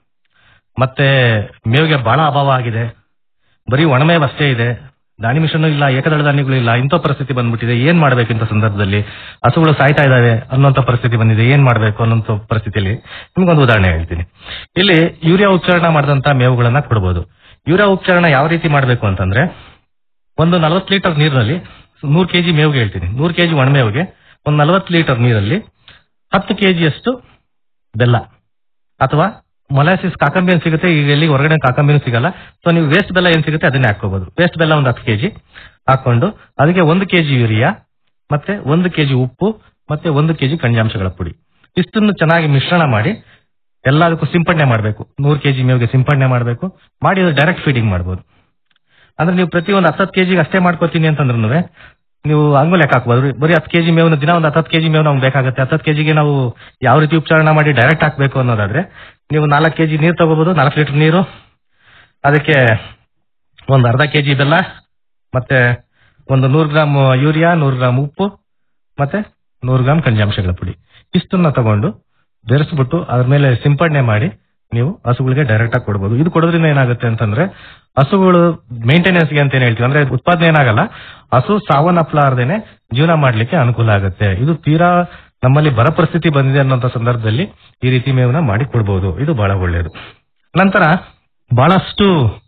ಮತ್ತೆ ಮೇವಿಗೆ ಬಹಳ ಅಭಾವ ಆಗಿದೆ ಬರೀ ಒಣಮೇವು ಅಷ್ಟೇ ಇದೆ ದಾಣಿ ಮಿಶ್ರಣ ಇಲ್ಲ ಏಕದಳ ಧಾನ್ಯಗಳು ಇಲ್ಲ ಇಂಥ ಪರಿಸ್ಥಿತಿ ಬಂದ್ಬಿಟ್ಟಿದೆ ಏನ್ ಮಾಡ್ಬೇಕು ಇಂಥ ಸಂದರ್ಭದಲ್ಲಿ ಹಸುಗಳು ಸಾಯ್ತಾ ಇದಾವೆ ಅನ್ನೋಂಥ ಪರಿಸ್ಥಿತಿ ಬಂದಿದೆ ಏನ್ ಮಾಡ್ಬೇಕು ಅನ್ನೋಂಥ ಪರಿಸ್ಥಿತಿಯಲ್ಲಿ ನಿಮ್ಗೊಂದು ಉದಾಹರಣೆ ಹೇಳ್ತೀನಿ ಇಲ್ಲಿ ಯೂರಿಯಾ ಉಚ್ಚಾರಣ ಮಾಡಿದಂತ ಮೇವುಗಳನ್ನ ಕೊಡಬಹುದು ಯೂರಿಯಾ ಉಚ್ಚಾರಣ ಯಾವ ರೀತಿ ಮಾಡ್ಬೇಕು ಅಂತಂದ್ರೆ ಒಂದು ನಲವತ್ತು ಲೀಟರ್ ನೀರಿನಲ್ಲಿ ನೂರು ಕೆಜಿ ಮೇವಿಗೆ ಹೇಳ್ತೀನಿ ನೂರು ಕೆಜಿ ಒಣಮೇವಿಗೆ ಒಂದು ನಲವತ್ತು ಲೀಟರ್ ನೀರಲ್ಲಿ ಹತ್ತು ಕೆಜಿಯಷ್ಟು ಬೆಲ್ಲ ಅಥವಾ ಮೊಲಾಸಿಸ್ ಕಾಕಂಬಿ ಏನ್ ಸಿಗುತ್ತೆ ಈಗ ಎಲ್ಲಿ ಹೊರಗಡೆ ಕಾಕಂಬಿನೂ ಸಿಗಲ್ಲ ಸೊ ನೀವು ವೇಸ್ಟ್ ಬೆಲ್ಲ ಏನ್ ಸಿಗುತ್ತೆ ಅದನ್ನೇ ಹಾಕೋಬಹುದು ವೇಸ್ಟ್ ಬೆಲ್ಲ ಒಂದು ಹತ್ತು ಕೆಜಿ ಹಾಕೊಂಡು ಅದಕ್ಕೆ ಒಂದು ಕೆಜಿ ಯೂರಿಯಾ ಮತ್ತೆ ಒಂದು ಕೆಜಿ ಉಪ್ಪು ಮತ್ತೆ ಒಂದು ಕೆಜಿ ಖನಿಜಾಂಶಗಳ ಪುಡಿ ಇಷ್ಟನ್ನು ಚೆನ್ನಾಗಿ ಮಿಶ್ರಣ ಮಾಡಿ ಎಲ್ಲದಕ್ಕೂ ಸಿಂಪಡಣೆ ಮಾಡಬೇಕು ನೂರು ಕೆಜಿ ಮೇವಿಗೆ ಸಿಂಪಡಣೆ ಮಾಡಬೇಕು ಮಾಡಿ ಅದು ಡೈರೆಕ್ಟ್ ಫೀಡಿಂಗ್ ಮಾಡ್ಬೋದು ಅಂದ್ರೆ ನೀವು ಪ್ರತಿ ಒಂದು ಹತ್ತತ್ತು ಕೆಜಿಗೆ ಅಷ್ಟೇ ಮಾಡ್ಕೋತೀನಿ ಅಂತಂದ್ರೂ ನೀವು ಹಂಗೂ ಲೆಕ್ಕ ಹಾಕ್ಬೋದು ಬರೀ ಹತ್ತು ಕೆಜಿ ಮೇವನ್ನ ದಿನ ಒಂದು ಹತ್ತತ್ತು ಕೆಜಿ ಮೇವು ನಮ್ಗೆ ಬೇಕಾಗುತ್ತೆ ಹತ್ತತ್ತು ಕೆಜಿಗೆ ನಾವು ಯಾವ ರೀತಿ ಉಪಚಾರಣ ಮಾಡಿ ಡೈರೆಕ್ಟ್ ಹಾಕ್ಬೇಕು ಅನ್ನೋದಾದ್ರೆ ನೀವು ನಾಲ್ಕು ಕೆಜಿ ನೀರು ತಗೋಬಹುದು ನಾಲ್ಕು ಲೀಟರ್ ನೀರು ಅದಕ್ಕೆ ಒಂದು ಅರ್ಧ ಕೆಜಿ ಬೆಲ್ಲ ಮತ್ತೆ ಒಂದು ನೂರು ಗ್ರಾಮ್ ಯೂರಿಯಾ ನೂರು ಗ್ರಾಮ್ ಉಪ್ಪು ಮತ್ತೆ ನೂರು ಗ್ರಾಮ್ ಖನಿಜಾಂಶಗಳ ಪುಡಿ ಇಷ್ಟನ್ನ ತಗೊಂಡು ಬೆರೆಸ್ಬಿಟ್ಟು ಅದ್ರ ಮೇಲೆ ಸಿಂಪಡಣೆ ಮಾಡಿ ನೀವು ಹಸುಗಳಿಗೆ ಡೈರೆಕ್ಟ್ ಆಗಿ ಕೊಡಬಹುದು ಇದು ಕೊಡೋದ್ರಿಂದ ಏನಾಗುತ್ತೆ ಅಂತಂದ್ರೆ ಹಸುಗಳು ಮೇಂಟೆನೆನ್ಸ್ ಗೆ ಅಂತ ಏನ್ ಹೇಳ್ತೀವಿ ಅಂದ್ರೆ ಉತ್ಪಾದನೆ ಏನಾಗಲ್ಲ ಹಸು ಸಾವನ್ನಪ್ಪಲಾರ್ದೇನೆ ಜೀವನ ಮಾಡ್ಲಿಕ್ಕೆ ಅನುಕೂಲ ಆಗುತ್ತೆ ಇದು ತೀರಾ ನಮ್ಮಲ್ಲಿ ಬರ ಪರಿಸ್ಥಿತಿ ಬಂದಿದೆ ಅನ್ನೋಂಥ ಸಂದರ್ಭದಲ್ಲಿ ಈ ರೀತಿ ಮೇವನ್ನ ಮಾಡಿ ಕೊಡಬಹುದು ಇದು ಬಹಳ ಒಳ್ಳೆಯದು ನಂತರ ಬಹಳಷ್ಟು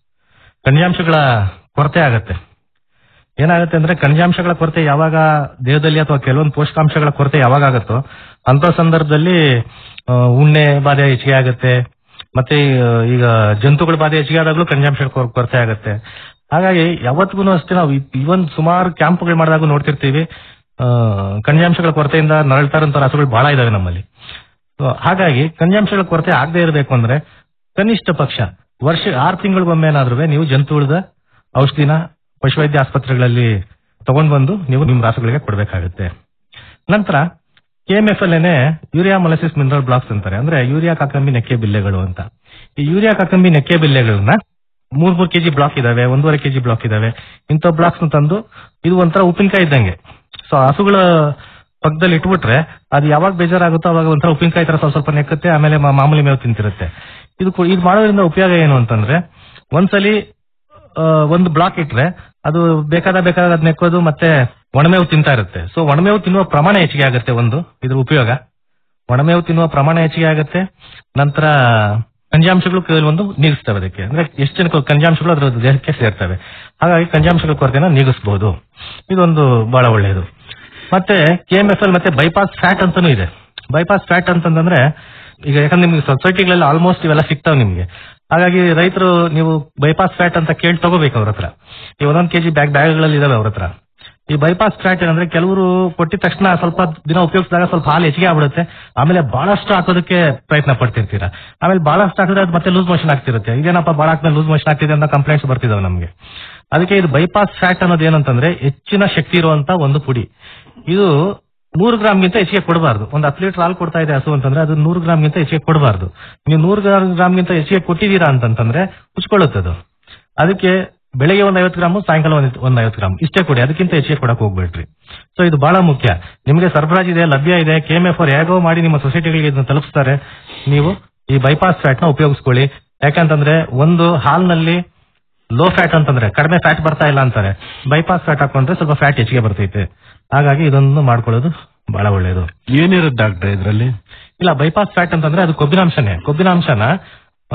ಖನಿಜಾಂಶಗಳ ಕೊರತೆ ಆಗತ್ತೆ ಏನಾಗುತ್ತೆ ಅಂದ್ರೆ ಖನಿಜಾಂಶಗಳ ಕೊರತೆ ಯಾವಾಗ ದೇಹದಲ್ಲಿ ಅಥವಾ ಕೆಲವೊಂದು ಪೋಷಕಾಂಶಗಳ ಕೊರತೆ ಯಾವಾಗ ಆಗುತ್ತೋ ಅಂತ ಸಂದರ್ಭದಲ್ಲಿ ಆ, ಉಣ್ಣೆ ಬಾಧೆ ಹೆಚ್ಚಿಗೆ ಆಗುತ್ತೆ ಮತ್ತೆ ಆ, ಈಗ ಜಂತುಗಳ ಬಾಧೆ ಹೆಚ್ಚಿಗೆ ಆದಾಗಲೂ ಖನಿಜಾಂಶಗಳ ಕೊರ- ಕೊರತೆ ಆಗುತ್ತೆ ಹಾಗಾಗಿ ಯಾವತ್ತಿಗೂ ಅಷ್ಟೇ ನಾವು ಇವನ್ ಸುಮಾರು ಕ್ಯಾಂಪ್ಗಳು ಮಾಡಿದಾಗ ನೋಡ್ತಿರ್ತೀವಿ ಆ, ಖನಿಜಾಂಶಗಳ ಕೊರತೆಯಿಂದ ನರಳ್ತಾ ಇರೋಂಥ ಹಸುಗಳು ಬಹಳ ಇದಾವೆ ನಮ್ಮಲ್ಲಿ So, ಹಾಗಾಗಿ ಖನಿಜಾಂಶಗಳ ಕೊರತೆ ಆಗದೆ ಇರಬೇಕು ಅಂದ್ರೆ ಕನಿಷ್ಠ ಪಕ್ಷ ವರ್ಷ ಆರು ತಿಂಗಳಿಗೊಮ್ಮೆ ಏನಾದ್ರೂ ನೀವು ಜಂತು ಉಳಿದ ಔಷಧಿನ ಪಶುವೈದ್ಯ ಆಸ್ಪತ್ರೆಗಳಲ್ಲಿ ತಗೊಂಡ್ ಬಂದು ನೀವು ನಿಮ್ಮ ರಾಸುಗಳಿಗೆ ಕೊಡಬೇಕಾಗುತ್ತೆ ನಂತರ ಕೆಎಂಎಫ್ ಅಲ್ಲೇನೆ ಯೂರಿಯಾ ಮೊಲಸಿಸ್ ಮಿನರಲ್ ಬ್ಲಾಕ್ಸ್ ಅಂತಾರೆ ಅಂದ್ರೆ ಯೂರಿಯಾ ಕಾಕಂಬಿ ನೆಕ್ಕೆ ಬಿಲ್ಲೆಗಳು ಅಂತ ಈ ಯೂರಿಯಾ ಕಾಕಂಬಿ ನೆಕ್ಕೆ ಬಿಲ್ಲೆಗಳನ್ನ ಮೂರ್ ಮೂರ್ ಕೆಜಿ ಬ್ಲಾಕ್ ಇದಾವೆ ಒಂದೂವರೆ ಕೆಜಿ ಬ್ಲಾಕ್ ಇದಾವೆ ಇಂಥ ಬ್ಲಾಕ್ಸ್ ತಂದು ಇದು ಒಂಥರ ಉಪ್ಪಿನಕಾಯಿ ಇದ್ದಂಗೆ ಸೊ ಹಸುಗಳ ಪಕ್ಕದಲ್ಲಿ ಇಟ್ಬಿಟ್ರೆ ಅದು ಯಾವಾಗ ಬೇಜಾರಾಗುತ್ತೋ ಅವಾಗ ಒಂಥರ ಉಪ್ಪಿನಕಾಯಿ ತರ ಸ್ವಲ್ಪ ಸ್ವಲ್ಪ ನೆಕ್ಕುತ್ತೆ ಆಮೇಲೆ ಮಾ- ಮಾಮೂಲಿ ಮೇವು ತಿಂತಿರುತ್ತೆ ಇದು ಕೊ- ಇದು ಮಾಡೋದ್ರಿಂದ ಉಪಯೋಗ ಏನು ಅಂತಂದ್ರೆ ಒಂದ್ಸಲಿ ಆ, ಒಂದು ಬ್ಲಾಕ್ ಇಟ್ರೆ ಅದು ಬೇಕಾದ ಬೇಕಾದ ಅದ್ ನೆಕ್ಕೋದು ಮತ್ತೆ ಒಣಮೇವು ತಿಂತಾ ಇರುತ್ತೆ ಸೊ ಒಣಮೇವು ತಿನ್ನುವ ಪ್ರಮಾಣ ಹೆಚ್ಚಿಗೆ ಆಗುತ್ತೆ ಒಂದು ಇದ್ರ ಉಪಯೋಗ ಒಣಮೇವು ತಿನ್ನುವ ಪ್ರಮಾಣ ಹೆಚ್ಚಿಗೆ ಆಗುತ್ತೆ ನಂತರ ಖನಿಜಾಂಶಗಳು ಕೆಲವೊಂದು ನೀಗಿಸ್ತವೆ ಅದಕ್ಕೆ ಅಂದ್ರೆ ಎಷ್ಟು ಜನಕ್ಕೆ ಖನಿಜಾಂಶಗಳು ಅದರ ದೇಹಕ್ಕೆ ಸೇರ್ತವೆ ಹಾಗಾಗಿ ಖನಿಜಾಂಶಗಳ ಕೊರತೆನ ನೀಗಿಸಬಹುದು ಇದೊಂದು ಬಹಳ ಒಳ್ಳೆಯದು ಮತ್ತೆ ಕೆ ಎಂ ಎಫ್ ಎಲ್ ಮತ್ತೆ ಬೈಪಾಸ್ ಫ್ಯಾಟ್ ಅಂತಾನೂ ಇದೆ ಬೈಪಾಸ್ ಫ್ಯಾಟ್ ಅಂತಂದ್ರೆ ಈಗ ಯಾಕಂದ್ರೆ ನಿಮ್ಗೆ ಸೊಸೈಟಿಗಳಲ್ಲಿ ಆಲ್ಮೋಸ್ಟ್ ಇವೆಲ್ಲ ಸಿಗ್ತಾವ್ ನಿಮ್ಗೆ ಹಾಗಾಗಿ ರೈತರು ನೀವು ಬೈಪಾಸ್ ಫ್ಯಾಟ್ ಅಂತ ಕೇಳಿ ತಗೋಬೇಕು ಅವ್ರ ಹತ್ರ ಈ ಒಂದೊಂದ್ ಕೆಜಿ ಬ್ಯಾಗ್ ಬ್ಯಾಗ್ಗಳಲ್ಲಿ ಇದಾವೆ ಅವ್ರ ಹತ್ರ ಈ ಬೈಪಾಸ್ ಫ್ಯಾಟ್ ಏನಂದ್ರೆ ಕೆಲವರು ಕೊಟ್ಟಿದ ತಕ್ಷಣ ಸ್ವಲ್ಪ ದಿನ ಉಪಯೋಗಿಸಿದಾಗ ಸ್ವಲ್ಪ ಹಾಲು ಹೆಚ್ಚಿಗೆ ಆಗ್ಬಿಡುತ್ತೆ ಆಮೇಲೆ ಬಹಳಷ್ಟು ಹಾಕೋದಕ್ಕೆ ಪ್ರಯತ್ನ ಪಡ್ತಿರ್ತೀರಾ ಆಮೇಲೆ ಬಹಳಷ್ಟು ಹಾಕಿದ್ರೆ ಅದು ಮತ್ತೆ ಲೂಸ್ ಮೋಷನ್ ಆಗ್ತಿರುತ್ತೆ ಇದೇನಪ್ಪ ಬಹಳ ಹಾಕಿದ್ರೆ ಲೂಸ್ ಮೋಷನ್ ಆಗ್ತಿದೆ ಅಂತ ಕಂಪ್ಲೇಂಟ್ಸ್ ಬರ್ತಿದಾವೆ ನಮಗೆ ಅದಕ್ಕೆ ಇದು ಬೈಪಾಸ್ ಫ್ಯಾಟ್ ಅನ್ನೋದು ಏನಂತಂದ್ರೆ ಹೆಚ್ಚಿನ ಶಕ್ತಿ ಇರುವಂತ ಒಂದು ಪುಡಿ ಇದು ನೂರು ಗ್ರಾಮ್ಗಿಂತ ಹೆಚ್ಚಿಗೆ ಕೊಡಬಾರ್ದು ಒಂದು ಹತ್ತು ಲೀಟರ್ ಹಾಲು ಕೊಡ್ತಾ ಇದೆ ಹಸು ಅಂತಂದ್ರೆ ಅದು ನೂರು ಗ್ರಾಮ್ಗಿಂತ ಹೆಚ್ಚಿಗೆ ಕೊಡಬಾರ್ದು ನೀವು ನೂರು ಗ್ರಾಮ್ಗಿಂತ ಹೆಚ್ಚಿಗೆ ಕೊಟ್ಟಿದ್ದೀರಾ ಅಂತಂತಂದ್ರೆ ಉಚ್ಕೊಳ್ಳುತ್ತೆ ಅದು ಅದಕ್ಕೆ ಬೆಳಿಗ್ಗೆ ಒಂದ್ ಐವತ್ತು ಗ್ರಾಮು ಸಾಯಂಕಾಲ ಒಂದ್ ಒಂದ್ ಐವತ್ತು ಗ್ರಾಮ್ ಇಷ್ಟೇ ಕೊಡಿ ಅದಕ್ಕಿಂತ ಹೆಚ್ಚಿಗೆ ಕೊಡಕ್ ಹೋಗ್ಬೇಡ್ರಿ ಸೊ ಇದು ಬಹಳ ಮುಖ್ಯ ನಿಮಗೆ ಸರಬರಾಜು ಇದೆ ಲಭ್ಯ ಇದೆ ಕೆ ಎಂ ಎಫ್ ಅವ್ರು ಹೇಗೋ ಮಾಡಿ ನಿಮ್ಮ ಸೊಸೈಟಿಗಳಿಗೆ ಇದನ್ನ ತಲುಪಿಸ್ತಾರೆ ನೀವು ಈ ಬೈಪಾಸ್ ಫ್ಯಾಟ್ ನ ಉಪಯೋಗಿಸ್ಕೊಳ್ಳಿ ಯಾಕಂತಂದ್ರೆ ಒಂದು ಹಾಲ್ನಲ್ಲಿ ಲೋ ಫ್ಯಾಟ್ ಅಂತಂದ್ರೆ ಕಡಿಮೆ ಫ್ಯಾಟ್ ಬರ್ತಾ ಇಲ್ಲ ಅಂತಾರೆ ಬೈಪಾಸ್ ಫ್ಯಾಟ್ ಹಾಕೊಂಡ್ರೆ ಸ್ವಲ್ಪ ಫ್ಯಾಟ್ ಹೆಚ್ಚಿಗೆ ಬರ್ತೈತೆ ಹಾಗಾಗಿ ಇದನ್ನು ಮಾಡ್ಕೊಳ್ಳೋದು ಬಹಳ ಒಳ್ಳೆಯದು ಏನಿರುತ್ತೆ ಡಾಕ್ಟ್ರೆ ಇದರಲ್ಲಿ ಇಲ್ಲ ಬೈಪಾಸ್ ಫ್ಯಾಟ್ ಅಂತಂದ್ರೆ ಅದು ಕೊಬ್ಬಿನಾಂಶನೇ ಕೊಬ್ಬಿನಾಂಶನ ಆ,